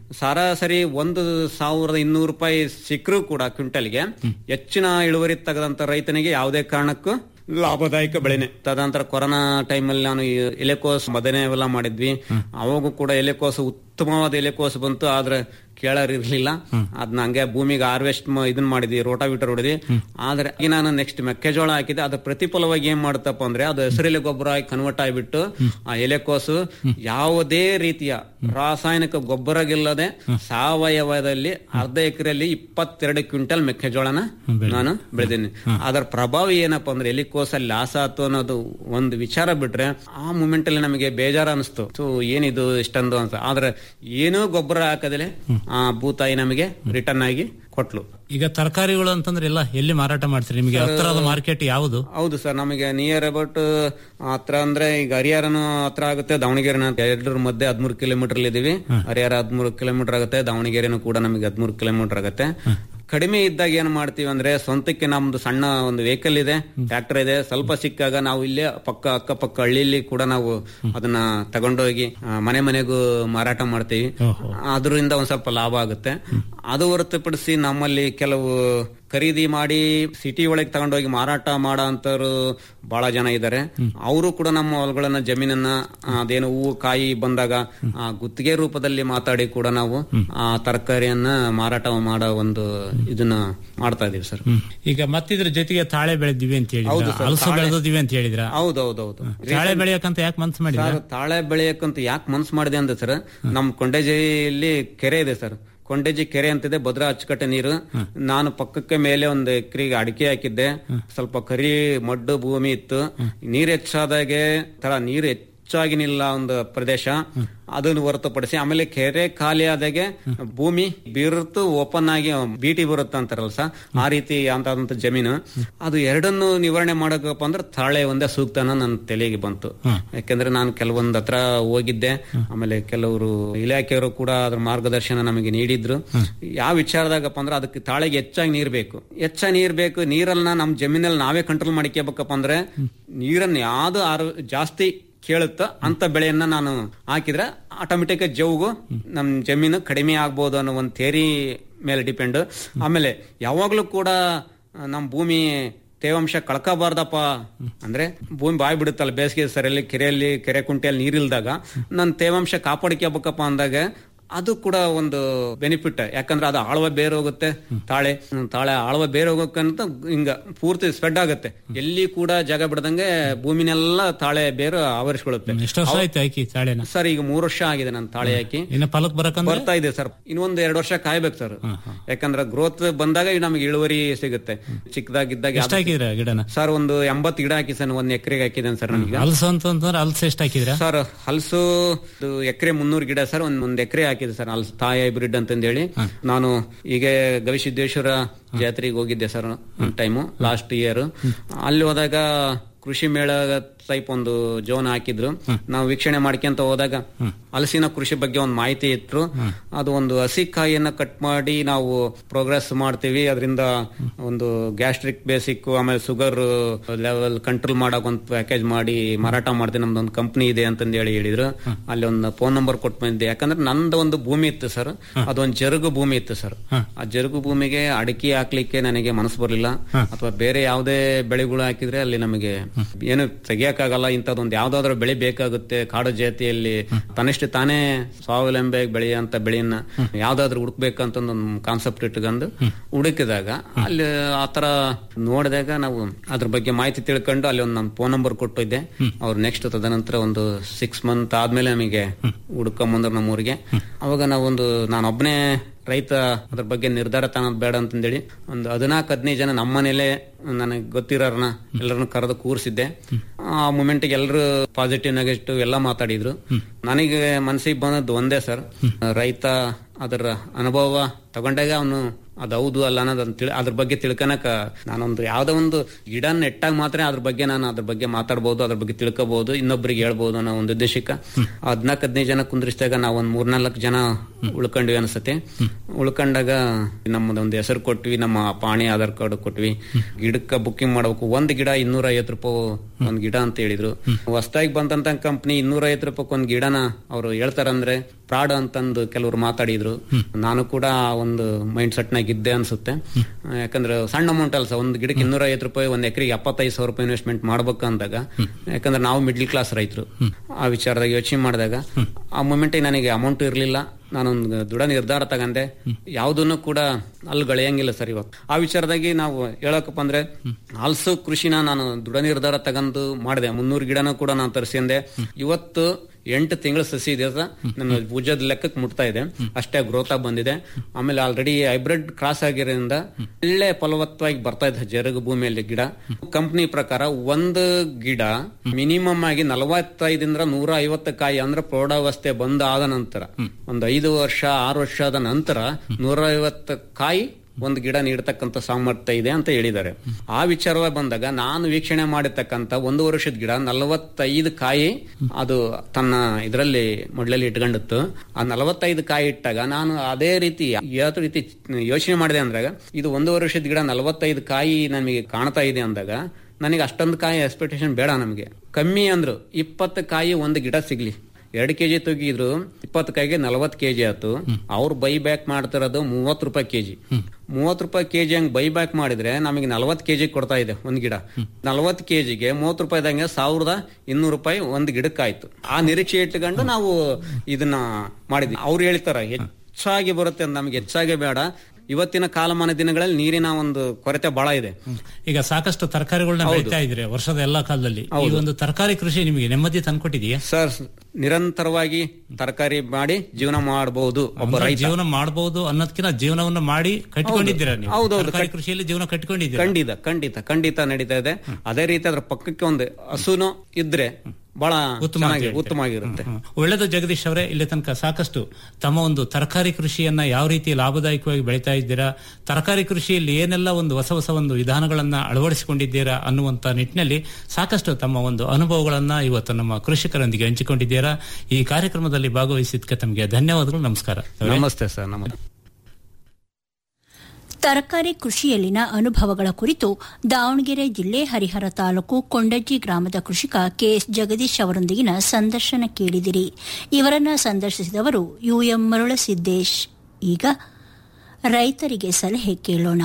ಸರಾಸರಿ ಒಂದು ಸಾವಿರದ ಇನ್ನೂರು ರೂಪಾಯಿ ಸಿಕ್ಕರೂ ಕೂಡ ಕ್ವಿಂಟಲ್ಗೆ ಹೆಚ್ಚಿನ ಇಳುವರಿ ತೆಗೆದಂತ ರೈತನಿಗೆ ಯಾವುದೇ ಕಾರಣಕ್ಕೂ ಲಾಭದಾಯಕ ಬೆಳೆನೆ ತದನಂತರ ಕೊರೋನಾ ಟೈಮಲ್ಲಿ ನಾನು ಈ ಎಲೆಕೋಸ್ ಬದನೆ ಅವೆಲ್ಲ ಮಾಡಿದ್ವಿ ಅವಾಗೂ ಕೂಡ ಎಲೆಕೋಸ್ ಉತ್ತಮ ಉತ್ತಮವಾದ ಎಲೆಕೋಸು ಬಂತು ಆದ್ರೆ ಕೇಳರ್ ಇರ್ಲಿಲ್ಲ ಅದನ್ನ ಹಂಗೆ ಭೂಮಿಗೆ ಹಾರ್ವೆಸ್ಟ್ ಇದನ್ ಮಾಡಿದ್ವಿ ರೋಟಾವಿಟರ್ ಹೊಡೆದಿ ಆದ್ರೆ ಈಗ ನಾನು ನೆಕ್ಸ್ಟ್ ಮೆಕ್ಕೆಜೋಳ ಹಾಕಿದೆ ಅದ್ರ ಪ್ರತಿಫಲವಾಗಿ ಏನ್ ಮಾಡುತ್ತಪ್ಪ ಅಂದ್ರೆ ಅದು ಹಸಿರೆಲೆ ಗೊಬ್ಬರ ಆಗಿ ಕನ್ವರ್ಟ್ ಆಗಿಬಿಟ್ಟು ಆ ಎಲೆಕೋಸು ಯಾವುದೇ ರೀತಿಯ ರಾಸಾಯನಿಕ ಗೊಬ್ಬರಗಿಲ್ಲದೆ ಸಾವಯವದಲ್ಲಿ ಅರ್ಧ ಎಕರೆಯಲ್ಲಿ ಇಪ್ಪತ್ತೆರಡು ಕ್ವಿಂಟಲ್ ಮೆಕ್ಕೆಜೋಳನ ನಾನು ಬೆಳೆದೀನಿ ಅದರ ಪ್ರಭಾವ ಏನಪ್ಪಾ ಅಂದ್ರೆ ಎಲಿಕೋಸ ಲಾಸ್ ಆತು ಅನ್ನೋದು ಒಂದು ವಿಚಾರ ಬಿಟ್ರೆ ಆ ಮೂಮೆಂಟ್ ಅಲ್ಲಿ ನಮಗೆ ಬೇಜಾರ ಅನಿಸ್ತು ಸೊ ಏನಿದು ಇಷ್ಟೊಂದು ಅಂತ ಆದ್ರೆ ಏನೂ ಗೊಬ್ಬರ ಹಾಕದಲೆ ಆ ಭೂತಾಯಿ ನಮಗೆ ರಿಟರ್ನ್ ಆಗಿ ಕೊಟ್ಲು ಈಗ ತರಕಾರಿಗಳು ಅಂತಂದ್ರೆ ಎಲ್ಲ ಎಲ್ಲಿ ಮಾರಾಟ ಮಾಡ್ತೀರಿ ನಿಮಗೆ Sir, ಹತ್ತಿರದ ಮಾರ್ಕೆಟ್ ಯಾವುದು ಹೌದು ಸರ್ ನಮಗೆ ನಿಯರ್ ಅಬೌಟ್ ಹತ್ರ ಅಂದ್ರೆ ಈಗ ಹರಿಹರನು ಹತ್ರ ಆಗುತ್ತೆ ದಾವಣಗೆರೆನ ಎರಡರ ಮಧ್ಯೆ ಹದ್ಮೂರು ಕಿಲೋಮೀಟರ್ ಇದೀವಿ ಹರಿಹರ ಹದ್ಮೂರು ಕಿಲೋಮೀಟರ್ ಆಗುತ್ತೆ ದಾವಣಗೆರೆನೂ ಕೂಡ ನಮಗೆ ಹದ್ಮೂರು ಕಿಲೋಮೀಟರ್ ಆಗುತ್ತೆ ಕಡಿಮೆ ಇದ್ದಾಗ ಏನ್ ಮಾಡ್ತೀವಿ ಅಂದ್ರೆ ಸ್ವಂತಕ್ಕೆ ನಮ್ದು ಸಣ್ಣ ಒಂದು ವೆಹಿಕಲ್ ಇದೆ ಟ್ರ್ಯಾಕ್ಟರ್ ಇದೆ ಸ್ವಲ್ಪ ಸಿಕ್ಕಾಗ ನಾವು ಇಲ್ಲೇ ಪಕ್ಕ ಅಕ್ಕಪಕ್ಕ ಹಳ್ಳಿಲಿ ಕೂಡ ನಾವು ಅದನ್ನ ತಗೊಂಡೋಗಿ ಆ, ಮನೆ ಮನೆಗೂ ಮಾರಾಟ ಮಾಡ್ತೀವಿ ಅದರಿಂದ ಒಂದ್ ಸ್ವಲ್ಪ ಲಾಭ ಆಗುತ್ತೆ ಅದು ಹೊರತುಪಡಿಸಿ ನಮ್ಮಲ್ಲಿ ಕೆಲವು ಖರೀದಿ ಮಾಡಿ ಸಿಟಿ ಒಳಗೆ ತಗೊಂಡೋಗಿ ಮಾರಾಟ ಮಾಡೋ ಅಂತವ್ರು ಬಹಳ ಜನ ಇದ್ದಾರೆ ಅವರು ಕೂಡ ನಮ್ಮ ಹೊಲಗಳನ್ನ ಜಮೀನನ್ನ ಆ, ಅದೇನು ಹೂವು ಕಾಯಿ ಬಂದಾಗ ಆ, ಗುತ್ತಿಗೆ ರೂಪದಲ್ಲಿ ಮಾತಾಡಿ ಕೂಡ ನಾವು ಆ ತರಕಾರಿಯನ್ನ ಮಾರಾಟ ಮಾಡೋ ಒಂದು ಇದನ್ನ ಮಾಡ್ತಾ ಇದೀವಿ ಸರ್ ಈಗ ಮತ್ತಿದ್ರ ಜೊತೆಗೆ ತಾಳೆ ಬೆಳೆದಿವಿ ಅಂತ ಹೌದು ಹೇಳಿದ್ರ sir, ಹಲಸು ತಾಳೆ- ಬೆಳೆದಿವಿ ಅಂತ ಹೇಳಿದ್ರ ಹೌದೌದೌದು ತಾಳೆ ಬೆಳೆಯಕ್ಕಂತ ಯಾಕೆ ಮನ್ಸು ಮಾಡಿದ್ರ ಸರ್ ತಾಳೆ ಬೆಳೆಯಕ್ಕಂತ ಯಾಕೆ ಮನ್ಸು ಮಾಡಿದೆ ಅಂದ್ರೆ ಸರ್ ನಮ್ ಕೊಂಡೇಜಿಯಲ್ಲಿ ಕೆರೆ ಇದೆ ಸರ್ ಕೊಂಡೇಜಿ ಕೆರೆ ಅಂತಿದೆ ಭದ್ರಾ ಅಚ್ಚುಕಟ್ಟೆ ನೀರು ನಾನು ಪಕ್ಕಕ್ಕೆ ಮೇಲೆ ಒಂದು ಎಕರೆಗೆ ಅಡಿಕೆ ಹಾಕಿದ್ದೆ ಸ್ವಲ್ಪ ಕರಿ ಮಡ್ಡು ಭೂಮಿ ಇತ್ತು ನೀರ್ ಹೆಚ್ಚಾದಾಗೆ ತರ ನೀರು ಹೆಚ್ಚಾಗಿ ನಿಲ್ಲ ಒಂದು ಪ್ರದೇಶ ಅದನ್ನು ಹೊರತುಪಡಿಸಿ ಆಮೇಲೆ ಕೆರೆ ಖಾಲಿ ಆದಾಗೆ ಭೂಮಿ ಬೀರುತ್ತು ಓಪನ್ ಆಗಿ ಬೀಟಿ ಬರುತ್ತೆ ಅಂತಾರಲ್ಲ ಸರ್ ಆ ರೀತಿ ಅಂತ ಜಮೀನು ಅದು ಎರಡನ್ನು ನಿವಾರಣೆ ಮಾಡಬೇಕಪ್ಪ ಅಂದ್ರೆ ತಾಳೆ ಒಂದೇ ಸೂಕ್ತನ ನನ್ನ ತಲೆಗೆ ಬಂತು ಯಾಕೆಂದ್ರೆ ನಾನು ಕೆಲವೊಂದ್ ಹತ್ರ ಹೋಗಿದ್ದೆ ಆಮೇಲೆ ಕೆಲವರು ಇಲಾಖೆಯವರು ಕೂಡ ಅದ್ರ ಮಾರ್ಗದರ್ಶನ ನಮಗೆ ನೀಡಿದ್ರು ಯಾವ ವಿಚಾರದಾಗಪ್ಪ ಅಂದ್ರೆ ಅದಕ್ಕೆ ತಾಳೆಗೆ ಹೆಚ್ಚಾಗಿ ನೀರ್ ಬೇಕು ಹೆಚ್ಚಾಗಿ ನೀರ್ ಬೇಕು ನೀರನ್ನ ನಮ್ ಜಮೀನಲ್ಲಿ ನಾವೇ ಕಂಟ್ರೋಲ್ ಮಾಡ್ಕೋಬೇಕಪ್ಪ ಅಂದ್ರೆ ನೀರನ್ನ ಯಾವ್ದು ಆರು ಜಾಸ್ತಿ ಕೇಳುತ್ತೋ ಅಂತ ಬೆಳೆಯನ್ನ ನಾನು ಹಾಕಿದ್ರೆ ಆಟೋಮೆಟಿಕ್ ಜೌಗು ನಮ್ ಜಮೀನು ಕಡಿಮೆ ಆಗ್ಬೋದು ಅನ್ನೋ ಒಂದು ಥೇರಿ ಮೇಲೆ ಡಿಪೆಂಡ್ ಆಮೇಲೆ ಯಾವಾಗ್ಲೂ ಕೂಡ ಆ, ನಮ್ ಭೂಮಿ ತೇವಾಂಶ ಕಳ್ಕೋಬಾರ್ದಪ್ಪ ಅಂದ್ರೆ ಭೂಮಿ ಬಾಯ್ ಬಿಡುತ್ತಲ್ಲ ಬೇಸಿಗೆ ಸರಿಯಲ್ಲಿ ಕೆರೆಯಲ್ಲಿ ಕೆರೆ ಕುಂಟೆಯಲ್ಲಿ ನೀರಿಲ್ದಾಗ ನನ್ ತೇವಾಂಶ ಕಾಪಾಡ್ಕೋಬೇಕಪ್ಪ ಅಂದಾಗ ಅದು ಕೂಡ ಒಂದು ಬೆನಿಫಿಟ್ ಯಾಕಂದ್ರೆ ಅದು ಆಳವ ಬೇರೆ ಹೋಗುತ್ತೆ ತಾಳೆ ಹ್ಮ್, ತಾಳೆ ಆಳವ ಬೇರೆ ಹೋಗೋಕ್ಕಂತ ಹಿಂಗ ಪೂರ್ತಿ ಸ್ಪ್ರೆಡ್ ಆಗುತ್ತೆ ಎಲ್ಲಿ ಕೂಡ ಜಾಗ ಬಿಡದಂಗೆ ಭೂಮಿನೆಲ್ಲ ತಾಳೆ ಬೇರು ಆವರಿಸ್ಕೊಳ್ಳುತ್ತೆ ಎಷ್ಟು ವರ್ಷ ಆಯ್ತು ಹಾಕಿ ತಾಳೆನ ಸರ್ ಈಗ ಮೂರು ವರ್ಷ ಆಗಿದೆ ನಾನು ತಾಳೆ ಹಾಕಿ ಇನ್ನ ಫಲಕ್ ಬರಕಂದ್ರೆ ಬರ್ತಾ ಇದೆ ಸರ್ ಇನ್ನೊಂದು ಎರಡು ವರ್ಷ ಕಾಯ್ಬೇಕು ಸರ್ ಯಾಕಂದ್ರೆ ಗ್ರೋತ್ ಬಂದಾಗ ನಮಗೆ ಇಳುವರಿ ಸಿಗುತ್ತೆ ಚಿಕ್ಕದಾಗಿದ್ದಾಗ ಎಷ್ಟು ಹಾಕಿದ್ರ ಗಿಡನ ಸರ್ ಒಂದು ಎಂಬತ್ತು ಗಿಡ ಹಾಕಿ ಸರ್ ಒಂದ್ ಎಕರೆಗೆ ಹಾಕಿದ್ದೇನೆ ಸರ್ ನನಗೆ ಹಲಸು ಅಂತಂದ್ರೆ ಹಲಸು ಎಷ್ಟು ಹಾಕಿದ್ರ ಸರ್ ಹಲಸು ಎಕರೆ ಮುನ್ನೂರು ಗಿಡ ಸರ್ ಒಂದ್ ಒಂದ್ ಎಕರೆ ಹಾಕಿದೆ ಸರ್ ಹಲ್ಸ್ ತಾಯಿ ಹೈಬ್ರಿಡ್ ಅಂತಂದೇಳಿ ನಾನು ಈಗ ಗವಿಸಿದ್ದೇಶ್ವರ ಜಾತ್ರೆಗೆ ಹೋಗಿದ್ದೆ ಸರ್ ಒಂದ್ ಟೈಮು ಲಾಸ್ಟ್ ಇಯರ್ ಅಲ್ಲಿ ಹೋದಾಗ ಕೃಷಿ ಮೇಳ ಟೈಪ್ ಒಂದು ಜೋನ್ ಹಾಕಿದ್ರು ನಾವು ವೀಕ್ಷಣೆ ಮಾಡ್ಕೊಂತ ಹೋದಾಗ ಹಲಸಿನ ಕೃಷಿ ಬಗ್ಗೆ ಒಂದು ಮಾಹಿತಿ ಇತ್ತು ಅದು ಒಂದು ಹಸಿ ಕಾಯಿಯನ್ನ ಕಟ್ ಮಾಡಿ ನಾವು ಪ್ರೋಗ್ರೆಸ್ ಮಾಡ್ತೀವಿ ಅದರಿಂದ ಒಂದು ಗ್ಯಾಸ್ಟ್ರಿಕ್ ಬೇಸಿಕ್ ಆಮೇಲೆ ಶುಗರ್ ಲೆವೆಲ್ ಕಂಟ್ರೋಲ್ ಮಾಡಕ್ ಒಂದು ಪ್ಯಾಕೇಜ್ ಮಾಡಿ ಮಾರಾಟ ಮಾಡ್ತೀವಿ ನಮ್ದು ಒಂದು ಕಂಪ್ನಿ ಇದೆ ಅಂತಂದು ಹೇಳಿ ಹೇಳಿದ್ರು ಅಲ್ಲಿ ಒಂದು ಫೋನ್ ನಂಬರ್ ಕೊಟ್ಟು ಬಂದಿದ್ದೆ ಯಾಕಂದ್ರೆ ನಂದು ಒಂದು ಭೂಮಿ ಇತ್ತು ಸರ್ ಅದೊಂದು ಜರುಗು ಭೂಮಿ ಇತ್ತು ಸರ್ ಆ ಜರುಗು ಭೂಮಿಗೆ ಅಡಿಕೆ ಹಾಕ್ಲಿಕ್ಕೆ ನನಗೆ ಮನಸ್ಸು ಬರಲಿಲ್ಲ ಅಥವಾ ಬೇರೆ ಯಾವುದೇ ಬೆಳೆಗಳು ಹಾಕಿದ್ರೆ ಅಲ್ಲಿ ನಮಗೆ ಏನು ತೆಗಿಯಕ್ಕಾಗಲ್ಲ ಇಂಥದ್ದೊಂದು ಯಾವ್ದಾದ್ರು ಬೆಳೆ ಬೇಕಾಗುತ್ತೆ ಕಾಡು ಜಾತಿಯಲ್ಲಿ ತನ್ನಿಷ್ಟ ತಾನೇ ಸ್ವಾವಲಂಬಿ ಬೆಳೆಯುವಂತ ಬೆಳೆಯನ್ನ ಯಾವ್ದಾದ್ರು ಹುಡುಕ್ಬೇಕಂತ ಒಂದು ಕಾನ್ಸೆಪ್ಟ್ ಇಟ್ಕೊಂಡು ಹುಡುಕಿದಾಗ ಅಲ್ಲಿ ಆತರ ನೋಡಿದಾಗ ನಾವು ಅದ್ರ ಬಗ್ಗೆ ಮಾಹಿತಿ ತಿಳ್ಕೊಂಡು ಅಲ್ಲಿ ಒಂದು ನಮ್ಮ ಫೋನ್ ನಂಬರ್ ಕೊಟ್ಟಿದ್ದೆ ಅವ್ರು ನೆಕ್ಸ್ಟ್ ತದನಂತರ ಒಂದು ಸಿಕ್ಸ್ ಮಂತ್ ಆದ್ಮೇಲೆ ನಮಗೆ ಹುಡ್ಕೊಂಬಂದ್ರು ನಮ್ಮೂರಿಗೆ ಅವಾಗ ನಾವೊಂದು ನಾನೊಬ್ಬನೇ ರೈತ ಅದ್ರ ಬಗ್ಗೆ ನಿರ್ಧಾರ ತಾನದ್ ಬೇಡ ಅಂತಂದೇಳಿ ಒಂದು ಹದಿನಾಲ್ಕು ಹದಿನೈದು ಜನ ನಮ್ಮನೇಲೆ ನನಗೆ ಗೊತ್ತಿರೋರ್ನ ಎಲ್ಲರನ್ನ ಕರೆದು ಕೂರಿಸಿದ್ದೆ ಆ ಮೂಮೆಂಟ್ಗೆ ಎಲ್ಲರೂ ಪಾಸಿಟಿವ್ ನೆಗೆಟಿವ್ ಎಲ್ಲ ಮಾತಾಡಿದ್ರು ನನಗೆ ಮನಸ್ಸಿಗೆ ಬಂದದ್ದು ಒಂದೇ ಸರ್ ರೈತ ಅದರ ಅನುಭವ ತಗೊಂಡಾಗ ಅವನು ಅದು ಹೌದು ಅಲ್ಲ ಅನ್ನೋದನ್ನ ತಿಳ್ ಅದ್ರ ಬಗ್ಗೆ ತಿಳ್ಕೊಳಕ ನಾನೊಂದು ಯಾವ್ದೋ ಒಂದು ಗಿಡ ನೆಟ್ಟಾಗ ಮಾತ್ರ ಅದ್ರ ಬಗ್ಗೆ ನಾನು ಅದ್ರ ಬಗ್ಗೆ ಮಾತಾಡ್ಬೋದು ಅದ್ರ ಬಗ್ಗೆ ತಿಳ್ಕೊಬಹುದು ಇನ್ನೊಬ್ರಿಗೆ ಹೇಳ್ಬೋದು ಅನ್ನೋ ಒಂದು ಉದ್ದೇಶಕ್ಕೆ ಹದ್ನಾಲ್ಕು ಹದಿನೈದು ಜನ ಕುಂದ್ರಿಸಿದಾಗ ನಾವು ಒಂದ್ ಮೂರ್ನಾಲ್ಕು ಜನ ಉಳ್ಕೊಂಡ್ವಿ ಅನ್ಸತ್ತೆ ಉಳ್ಕೊಂಡಾಗ ನಮ್ಮದೊಂದು ಹೆಸರು ಕೊಟ್ವಿ ನಮ್ಮ ಪಾಣಿ ಆಧಾರ್ ಕಾರ್ಡ್ ಕೊಟ್ವಿ ಗಿಡಕ್ಕೆ ಬುಕ್ಕಿಂಗ್ ಮಾಡ್ಬೇಕು ಒಂದ್ ಗಿಡ ಇನ್ನೂರ ಐವತ್ತು ರೂಪಾಯಿ ಒಂದ್ ಗಿಡ ಅಂತ ಹೇಳಿದ್ರು ಹೊಸದಾಗಿ ಬಂದಂತ ಕಂಪ್ನಿ ಇನ್ನೂರ ಐವತ್ತು ರೂಪಾಯಿ ಒಂದ್ ಗಿಡನ ಅವ್ರು ಹೇಳ್ತಾರಂದ್ರೆ ಫ್ರಾಡ್ ಅಂತಂದು ಕೆಲವರು ಮಾತಾಡಿದ್ರು ನಾನು ಕೂಡ ಆ ಒಂದು ಮೈಂಡ್ ಸೆಟ್ ನಾಗ ಇದ್ದೆ ಅನ್ಸುತ್ತೆ ಆ, ಯಾಕಂದ್ರೆ ಸಣ್ಣ ಅಮೌಂಟ್ ಅಲ್ಲ ಸರ್ ಒಂದು ಗಿಡಕ್ಕೆ ಇನ್ನೂರ ಐವತ್ತು ರೂಪಾಯಿ ಒಂದ್ ಎಕರೆಗೆ ಎಪ್ಪತ್ತೈದು ಸಾವಿರ ರೂಪಾಯಿ ಇನ್ವೆಸ್ಟ್ಮೆಂಟ್ ಮಾಡ್ಬೇಕು ಅಂದಾಗ ಯಾಕಂದ್ರೆ ನಾವು ಮಿಡ್ಲ್ ಕ್ಲಾಸ್ ರೈತರು ಆ ವಿಚಾರದಾಗ ಯೋಚನೆ ಮಾಡಿದಾಗ ಆ ಮೂಮೆಂಟಿಗೆ ನನಗೆ ಅಮೌಂಟ್ ಇರಲಿಲ್ಲ ನಾನೊಂದು ದೃಢ ನಿರ್ಧಾರ ತಗಂಡೆ ಯಾವುದನ್ನು ಕೂಡ ಅಲ್ಲಿ ಗಳಿಯಂಗಿಲ್ಲ ಸರ್ ಇವತ್ತು ಆ ವಿಚಾರದಾಗಿ ನಾವು ಹೇಳಕಪ್ಪ ಅಂದ್ರೆ ಆಲ್ಸೋ ಕೃಷಿನ ನಾನು ದೃಢ ನಿರ್ಧಾರ ತಗಂದು ಮಾಡಿದೆ ಮುನ್ನೂರು ಗಿಡನೂ ಕೂಡ ನಾನು ತರಿಸಿಂದೆ ಇವತ್ತು ಎಂಟು ತಿಂಗಳ ಸಸಿ ಇದೆ ಸರ್. ನನ್ನ ಭುಜದ ಲೆಕ್ಕಕ್ಕೆ ಮುಟ್ತಾ ಇದೆ ಅಷ್ಟೇ ಗ್ರೋತ್ ಆಗಿ ಬಂದಿದೆ ಆಮೇಲೆ ಆಲ್ರೆಡಿ ಹೈಬ್ರಿಡ್ ಕ್ರಾಸ್ ಆಗಿರೋದ್ರಿಂದ ಒಳ್ಳೆ ಫಲವತ್ತವಾಗಿ ಬರ್ತಾ ಇದೆ ಜರುಗು ಭೂಮಿಯಲ್ಲಿ ಗಿಡ ಕಂಪನಿ ಪ್ರಕಾರ ಒಂದು ಗಿಡ ಮಿನಿಮಮ್ ಆಗಿ ನಲವತ್ತೈದಿಂದ ನೂರ ಐವತ್ತು ಕಾಯಿ ಅಂದ್ರೆ ಪ್ರೌಢಾವಸ್ಥೆ ಬಂದಾದ ನಂತರ ಒಂದು ಐದು ವರ್ಷ ಆರು ವರ್ಷದ ನಂತರ ನೂರ ಐವತ್ತು ಕಾಯಿ ಒಂದು ಗಿಡ ನೀಡತಕ್ಕಂತ ಸಾಮರ್ಥ್ಯ ಇದೆ ಅಂತ ಹೇಳಿದ್ದಾರೆ ಆ ವಿಚಾರವಾಗಿ ಬಂದಾಗ ನಾನು ವೀಕ್ಷಣೆ ಮಾಡಿರ್ತಕ್ಕಂತ ಒಂದು ವರ್ಷದ ಗಿಡ ನಲವತ್ತೈದು ಕಾಯಿ ಅದು ತನ್ನ ಇದರಲ್ಲಿ ಮೊಡ್ಲಲ್ಲಿ ಇಟ್ಕೊಂಡಿತ್ತು ಆ ನಲವತ್ತೈದು ಕಾಯಿ ಇಟ್ಟಾಗ ನಾನು ಅದೇ ರೀತಿ ಯಾವ ರೀತಿ ಯೋಚನೆ ಮಾಡಿದೆ ಅಂದಾಗ ಇದು ಒಂದು ವರ್ಷದ ಗಿಡ ನಲವತ್ತೈದು ಕಾಯಿ ನಮಗೆ ಕಾಣ್ತಾ ಇದೆ ಅಂದಾಗ ನನಗೆ ಅಷ್ಟೊಂದು ಕಾಯಿ ಎಕ್ಸ್ಪೆಕ್ಟೇಷನ್ ಬೇಡ ನಮಗೆ ಕಮ್ಮಿ ಅಂದ್ರು ಇಪ್ಪತ್ತು ಕಾಯಿ ಒಂದು ಗಿಡ ಸಿಗ್ಲಿ ಎರಡು ಕೆಜಿ ತೆಗಿದ್ರು ಇಪ್ಪತ್ತು ಕಾಯಿಗೆ ನಲವತ್ತು ಕೆಜಿ ಆಯ್ತು ಅವ್ರು ಬೈ ಬ್ಯಾಕ್ ಮಾಡ್ತಿರೋದು ಮೂವತ್ತು ರೂಪಾಯಿ ಕೆಜಿ ಮೂವತ್ತು ರೂಪಾಯಿ ಕೆಜಿ ಹಂಗ್ ಬೈ ಬ್ಯಾಕ್ ಮಾಡಿದ್ರೆ ನಮಗೆ ನಲವತ್ತು ಕೆಜಿ ಕೊಡ್ತಾ ಇದೆ ಒಂದ್ ಗಿಡ ನಲವತ್ತು ಕೆಜಿಗೆ ಮೂವತ್ತು ರೂಪಾಯಿದಂಗೆ ಸಾವಿರದ ಇನ್ನೂರು ರೂಪಾಯಿ ಒಂದ್ ಗಿಡಕ್ಕಾಯ್ತು ಆ ನಿರೀಕ್ಷೆ ಇಟ್ಕೊಂಡು ನಾವು ಇದನ್ನ ಮಾಡಿದ್ವಿ ಅವ್ರು ಹೇಳ್ತಾರ ಹೆಚ್ಚಾಗಿ ಬರುತ್ತೆ ಅಂತ ನಮ್ಗೆ ಹೆಚ್ಚಾಗಿ ಬೇಡ ಇವತ್ತಿನ ಕಾಲಮಾನ ದಿನಗಳಲ್ಲಿ ನೀರಿನ ಒಂದು ಕೊರತೆ ಬಹಳ ಇದೆ ಈಗ ಸಾಕಷ್ಟು ತರಕಾರಿಗಳನ್ನ ಹೌದು. ಬೆಳೀತಾ ಇದ್ರೆ ವರ್ಷದ ಎಲ್ಲಾ ಕಾಲದಲ್ಲಿ ಈ ಹೌದು. ಒಂದು ತರಕಾರಿ ಕೃಷಿ ನಿಮಗೆ ನೆಮ್ಮದಿ ತಂದ್ಕೊಟ್ಟಿದೆಯಾ ಸರ್ ನಿರಂತರವಾಗಿ ತರಕಾರಿ ಮಾಡಿ ಜೀವನ ಮಾಡಬಹುದು ಒಬ್ಬ ಅಂದ್ರೆ ರೈತ ಜೀವನ ಮಾಡಬಹುದು ಅನ್ನೋದಕ್ಕಿಂತ ಜೀವನವನ್ನ ಮಾಡಿ ಕಟ್ಕೊಂಡಿದ್ದೀರಾ ನೀವು ಹೌದೌದು. ತರಕಾರಿ ಕೃಷಿಯಲ್ಲಿ ಜೀವನ ಕಟ್ಕೊಂಡಿದ್ದೀರಾ ಖಂಡಿತ ಖಂಡಿತ ಖಂಡಿತ ನಡೀತಾ ಇದೆ ಅದೇ ರೀತಿ ಅದ್ರ ಪಕ್ಕಕ್ಕೆ ಒಂದು ಹಸುನು ಇದ್ರೆ ಬಹಳ ಉತ್ತಮ ಅಂತ ಚೆನ್ನಾಗಿ ಹೇಳ್ತೀರಾ? ಉತ್ತಮವಾಗಿರುತ್ತೆ ಒಳ್ಳೆದು ಜಗದೀಶ್ ಅವರೇ ಇಲ್ಲಿ ತನಕ ಸಾಕಷ್ಟು ತಮ್ಮ ಒಂದು ತರಕಾರಿ ಕೃಷಿಯನ್ನ ಯಾವ ರೀತಿ ಲಾಭದಾಯಕವಾಗಿ ಬೆಳೀತಾ ಇದ್ದೀರಾ ತರಕಾರಿ ಕೃಷಿಯಲ್ಲಿ ಏನೆಲ್ಲ ಒಂದು ಹೊಸ ಹೊಸ ಒಂದು ವಿಧಾನಗಳನ್ನ ಅಳವಡಿಸಿಕೊಂಡಿದ್ದೀರಾ ಅನ್ನುವಂತ ನಿಟ್ಟಿನಲ್ಲಿ ಸಾಕಷ್ಟು ತಮ್ಮ ಒಂದು ಅನುಭವಗಳನ್ನ ಇವತ್ತು ನಮ್ಮ ಕೃಷಿಕರೊಂದಿಗೆ ಹಂಚಿಕೊಂಡಿದ್ದೀರಾ ಈ ಕಾರ್ಯಕ್ರಮದಲ್ಲಿ ಭಾಗವಹಿಸಿದ್ದಕ್ಕೆ ತಮಗೆ ಧನ್ಯವಾದಗಳು ನಮಸ್ಕಾರ ನಮಸ್ತೆ ಸರ್ ನಮಸ್ತೆ ತರಕಾರಿ ಕೃಷಿಯಲ್ಲಿನ ಅನುಭವಗಳ ಕುರಿತು ದಾವಣಗೆರೆ ಜಿಲ್ಲೆ ಹರಿಹರ ತಾಲೂಕು ಕೊಂಡಜ್ಜಿ ಗ್ರಾಮದ ಕೃಷಿಕ ಕೆಎಸ್ ಜಗದೀಶ್ ಅವರೊಂದಿಗಿನ ಸಂದರ್ಶನ ಕೇಳಿದಿರಿ ಇವರನ್ನ ಸಂದರ್ಶಿಸಿದವರು ಯುಎಂ ಮರುಳಸಿದ್ದೇಶ್ ಈಗ ರೈತರಿಗೆ ಸಲಹೆ ಕೇಳೋಣ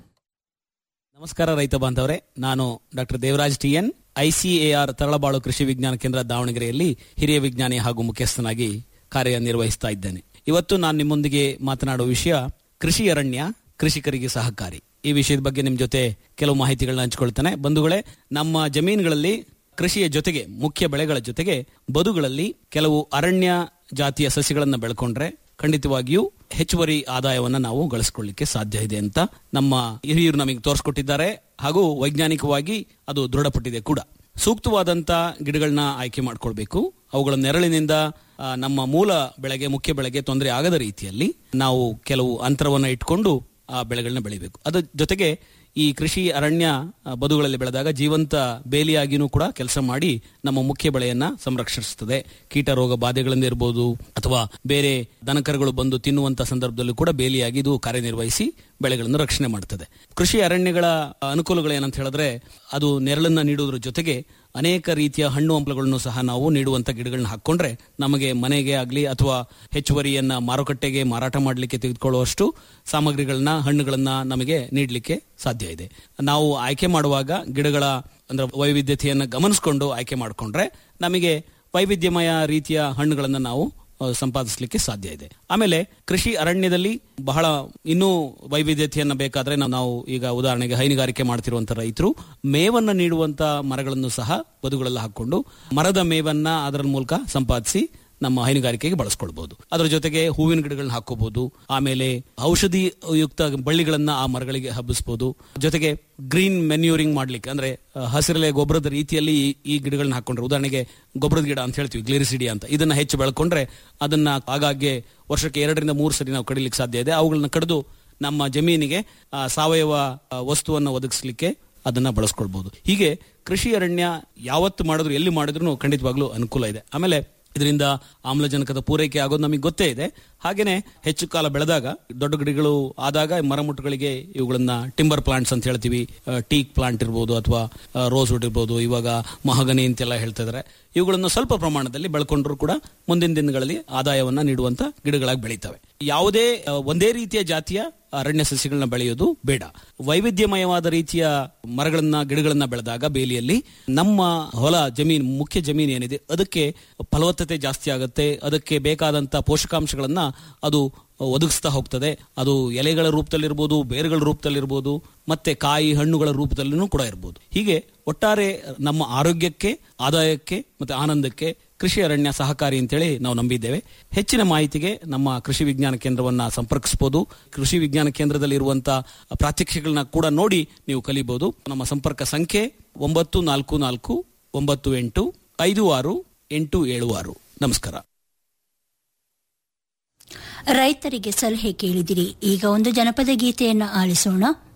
ನಮಸ್ಕಾರ ರೈತ ಬಾಂಧವರೇ ನಾನು doctor Devaraj T N ICAR Taralabalu Krishi Vijnana ಕೇಂದ್ರ ದಾವಣಗೆರೆಯಲ್ಲಿ ಹಿರಿಯ ವಿಜ್ಞಾನಿ ಹಾಗೂ ಮುಖ್ಯಸ್ಥನಾಗಿ ಕಾರ್ಯನಿರ್ವಹಿಸ್ತಾ ಇದ್ದೇನೆ ಇವತ್ತು ನಾನು ನಿಮ್ಮೊಂದಿಗೆ ಮಾತನಾಡುವ ವಿಷಯ ಕೃಷಿ ಅರಣ್ಯ ಕೃಷಿಕರಿಗೆ ಸಹಕಾರಿ ಈ ವಿಷಯದ ಬಗ್ಗೆ ನಿಮ್ ಜೊತೆ ಕೆಲವು ಮಾಹಿತಿಗಳನ್ನ ಹಂಚ್ಕೊಳ್ತೇನೆ ಬಂಧುಗಳೇ ನಮ್ಮ ಜಮೀನುಗಳಲ್ಲಿ ಕೃಷಿಯ ಜೊತೆಗೆ ಮುಖ್ಯ ಬೆಳೆಗಳ ಜೊತೆಗೆ ಬದುಗಳಲ್ಲಿ ಕೆಲವು ಅರಣ್ಯ ಜಾತಿಯ ಸಸ್ಯಗಳನ್ನ ಬೆಳ್ಕೊಂಡ್ರೆ ಖಂಡಿತವಾಗಿಯೂ ಹೆಚ್ಚುವರಿ ಆದಾಯವನ್ನ ನಾವು ಗಳಿಸ್ಕೊಳ್ಳಿಕ್ಕೆ ಸಾಧ್ಯ ಇದೆ ಅಂತ ನಮ್ಮ ಹಿರಿಯರು ನಮಗೆ ತೋರಿಸ್ಕೊಟ್ಟಿದ್ದಾರೆ ಹಾಗೂ ವೈಜ್ಞಾನಿಕವಾಗಿ ಅದು ದೃಢಪಟ್ಟಿದೆ ಕೂಡ ಸೂಕ್ತವಾದಂತ ಗಿಡಗಳನ್ನ ಆಯ್ಕೆ ಮಾಡ್ಕೊಳ್ಬೇಕು ಅವುಗಳ ನೆರಳಿನಿಂದ ಆ, ನಮ್ಮ ಮೂಲ ಬೆಳೆಗೆ ಮುಖ್ಯ ಬೆಳೆಗೆ ತೊಂದರೆ ಆಗದ ರೀತಿಯಲ್ಲಿ ನಾವು ಕೆಲವು ಅಂತರವನ್ನ ಇಟ್ಕೊಂಡು ಆ ಬೆಳೆಗಳನ್ನ ಬೆಳಿಬೇಕು ಅದ್ರ ಜೊತೆಗೆ ಈ ಕೃಷಿ ಅರಣ್ಯ ಆ, ಬದುಗಳಲ್ಲಿ ಬೆಳೆದಾಗ ಜೀವಂತ ಬೇಲಿಯಾಗಿನೂ ಕೂಡ ಕೆಲಸ ಮಾಡಿ ನಮ್ಮ ಮುಖ್ಯ ಬೆಳೆಯನ್ನ ಸಂರಕ್ಷಿಸುತ್ತದೆ ಕೀಟ ರೋಗ ಬಾಧೆಗಳಿಂದ ಇರಬಹುದು ಅಥವಾ ಬೇರೆ ದನಕರುಗಳು ಬಂದು ತಿನ್ನುವಂತ ಸಂದರ್ಭದಲ್ಲೂ ಕೂಡ ಬೇಲಿಯಾಗಿ ಇದು ಕಾರ್ಯನಿರ್ವಹಿಸಿ ಬೆಳೆಗಳನ್ನು ರಕ್ಷಣೆ ಮಾಡುತ್ತದೆ ಕೃಷಿ ಅರಣ್ಯಗಳ ಅನುಕೂಲಗಳು ಏನಂತ ಹೇಳಿದ್ರೆ ಅದು ನೆರಳನ್ನ ನೀಡುವುದರ ಜೊತೆಗೆ ಅನೇಕ ರೀತಿಯ ಹಣ್ಣು ಹಂಪಲುಗಳನ್ನು ಸಹ ನಾವು ನೀಡುವಂತ ಗಿಡಗಳನ್ನ ಹಾಕೊಂಡ್ರೆ ನಮಗೆ ಮನೆಗೆ ಆಗಲಿ ಅಥವಾ ಹೆಚ್ಚುವರಿಯನ್ನ ಮಾರುಕಟ್ಟೆಗೆ ಮಾರಾಟ ಮಾಡಲಿಕ್ಕೆ ತೆಗೆದುಕೊಳ್ಳುವಷ್ಟು ಸಾಮಗ್ರಿಗಳನ್ನ ಹಣ್ಣುಗಳನ್ನ ನಮಗೆ ನೀಡಲಿಕ್ಕೆ ಸಾಧ್ಯ ಇದೆ ನಾವು ಆಯ್ಕೆ ಮಾಡುವಾಗ ಗಿಡಗಳ ಅಂದ್ರೆ ವೈವಿಧ್ಯತೆಯನ್ನ ಗಮನಿಸಿಕೊಂಡು ಆಯ್ಕೆ ಮಾಡಿಕೊಂಡ್ರೆ ನಮಗೆ ವೈವಿಧ್ಯಮಯ ರೀತಿಯ ಹಣ್ಣುಗಳನ್ನ ನಾವು ಆ, ಸಂಪಾದಿಸಲಿಕ್ಕೆ ಸಾಧ್ಯ ಇದೆ ಆಮೇಲೆ ಕೃಷಿ ಅರಣ್ಯದಲ್ಲಿ ಬಹಳ ಇನ್ನೂ ವೈವಿಧ್ಯತೆಯನ್ನ ಬೇಕಾದ್ರೆ ನಾವು- ನಾವು ಈಗ ಉದಾಹರಣೆಗೆ ಹೈನುಗಾರಿಕೆ ಮಾಡ್ತಿರುವಂತ ರೈತರು ಮೇವನ್ನ ನೀಡುವಂತ ಮರಗಳನ್ನು ಸಹ ಬದುಗಳಲ್ಲಿ ಹಾಕೊಂಡು ಮರದ ಮೇವನ್ನ ಅದರ ಮೂಲಕ ಸಂಪಾದಿಸಿ ನಮ್ಮ ಹೈನುಗಾರಿಕೆಗೆ ಬಳಸ್ಕೊಳ್ಬಹುದು ಅದರ ಜೊತೆಗೆ ಹೂವಿನ ಗಿಡಗಳನ್ನ ಹಾಕೋಬಹುದು ಆಮೇಲೆ ಔಷಧಿ ಯುಕ್ತ ಬಳ್ಳಿಗಳನ್ನ ಆ ಮರಗಳಿಗೆ ಹಬ್ಬಿಸಬಹುದು ಜೊತೆಗೆ ಗ್ರೀನ್ ಮೆನ್ಯೂರಿಂಗ್ ಮಾಡ್ಲಿಕ್ಕೆ ಅಂದ್ರೆ ಆ, ಹಸಿರೆಲೆ ಗೊಬ್ಬರದ ರೀತಿಯಲ್ಲಿ ಈ- ಈ ಗಿಡಗಳನ್ನ ಹಾಕೊಂಡ್ರೆ ಉದಾಹರಣೆಗೆ ಗೊಬ್ಬರದ ಗಿಡ ಅಂತ ಹೇಳ್ತೀವಿ ಗ್ಲಿರಿಸಿಡಿ ಅಂತ ಇದನ್ನ ಹೆಚ್ಚು ಬೆಳ್ಕೊಂಡ್ರೆ ಅದನ್ನ ಆಗಾಗ್ಗೆ ವರ್ಷಕ್ಕೆ ಎರಡರಿಂದ ಮೂರು ಸರಿ ನಾವು ಕಡಿಲಿಕ್ಕೆ ಸಾಧ್ಯ ಇದೆ ಅವುಗಳನ್ನ ಕಡಿದು ನಮ್ಮ ಜಮೀನಿಗೆ ಆ, ಸಾವಯವ ಆ, ವಸ್ತುವನ್ನ ಒದಗಿಸ್ಲಿಕ್ಕೆ ಅದನ್ನ ಬಳಸ್ಕೊಳ್ಬಹುದು ಹೀಗೆ ಕೃಷಿ ಅರಣ್ಯ ಯಾವತ್ತು ಮಾಡಿದ್ರು ಎಲ್ಲಿ ಮಾಡಿದ್ರು ಖಂಡಿತವಾಗ್ಲೂ ಅನುಕೂಲ ಇದೆ ಆಮೇಲೆ ಇದರಿಂದ ಆಮ್ಲಜನಕದ ಪೂರೈಕೆ ಆಗೋದು ನಮಗೆ ಗೊತ್ತೇ ಇದೆ ಹಾಗೇನೆ ಹೆಚ್ಚು ಕಾಲ ಬೆಳೆದಾಗ ದೊಡ್ಡ ಗಿಡಗಳು ಆದಾಗ ಮರಮುಟ್ಟುಗಳಿಗೆ ಇವುಗಳನ್ನ ಟಿಂಬರ್ ಪ್ಲಾಂಟ್ಸ್ ಅಂತ ಹೇಳ್ತೀವಿ ಟೀಕ್ ಪ್ಲಾಂಟ್ ಇರ್ಬೋದು ಅಥವಾ ರೋಸ್ ವುಡ್ ಇರ್ಬೋದು ಇವಾಗ ಮಹಗನಿ ಅಂತೆಲ್ಲ ಹೇಳ್ತಾ ಇದಾರೆ ಇವುಗಳನ್ನು ಸ್ವಲ್ಪ ಪ್ರಮಾಣದಲ್ಲಿ ಬೆಳ್ಕೊಂಡ್ರು ಕೂಡ ಮುಂದಿನ ದಿನಗಳಲ್ಲಿ ಆದಾಯವನ್ನ ನೀಡುವಂತ ಗಿಡಗಳಾಗಿ ಬೆಳೀತವೆ ಯಾವುದೇ ಆ, ಒಂದೇ ರೀತಿಯ ಜಾತಿಯ ಅರಣ್ಯ ಸಸ್ಯಗಳನ್ನ ಬೆಳೆಯೋದು ಬೇಡ ವೈವಿಧ್ಯಮಯವಾದ ರೀತಿಯ ಮರಗಳನ್ನ ಗಿಡಗಳನ್ನ ಬೆಳೆದಾಗ ಬೇಲಿಯಲ್ಲಿ ನಮ್ಮ ಹೊಲ ಜಮೀನು ಮುಖ್ಯ ಜಮೀನು ಏನಿದೆ ಅದಕ್ಕೆ ಫಲವತ್ತತೆ ಜಾಸ್ತಿ ಆಗುತ್ತೆ ಅದಕ್ಕೆ ಬೇಕಾದಂತ ಪೋಷಕಾಂಶಗಳನ್ನ ಅದು ಒದಗಿಸ್ತಾ ಹೋಗ್ತದೆ ಅದು ಎಲೆಗಳ ರೂಪದಲ್ಲಿರ್ಬೋದು ಬೇರುಗಳ ರೂಪದಲ್ಲಿರ್ಬೋದು ಮತ್ತೆ ಕಾಯಿ ಹಣ್ಣುಗಳ ರೂಪದಲ್ಲಿನೂ ಕೂಡ ಇರ್ಬೋದು ಹೀಗೆ ಒಟ್ಟಾರೆ ನಮ್ಮ ಆರೋಗ್ಯಕ್ಕೆ ಆದಾಯಕ್ಕೆ ಮತ್ತೆ ಆನಂದಕ್ಕೆ ಕೃಷಿ ಅರಣ್ಯ ಸಹಕಾರಿ ಅಂತೇಳಿ ನಾವು ನಂಬಿದ್ದೇವೆ ಹೆಚ್ಚಿನ ಮಾಹಿತಿಗೆ ನಮ್ಮ ಕೃಷಿ ವಿಜ್ಞಾನ ಕೇಂದ್ರವನ್ನ ಸಂಪರ್ಕಿಸಬಹುದು ಕೃಷಿ ವಿಜ್ಞಾನ ಕೇಂದ್ರದಲ್ಲಿ ಇರುವಂತಹ ಪ್ರಾತ್ಯಕ್ಷಿಗಳನ್ನ ಕೂಡ ನೋಡಿ ನೀವು ಕಲಿಬಹುದು ನಮ್ಮ ಸಂಪರ್ಕ ಸಂಖ್ಯೆ ಒಂಬತ್ತು ನಾಲ್ಕು ನಾಲ್ಕು ಒಂಬತ್ತು ಎಂಟು ಐದು ಆರು ಎಂಟು ಏಳು ಆರು ನಮಸ್ಕಾರ ರೈತರಿಗೆ ಸಲಹೆ ಕೇಳಿದಿರಿ ಈಗ ಒಂದು ಜನಪದ ಗೀತೆಯನ್ನ ಆಲಿಸೋಣ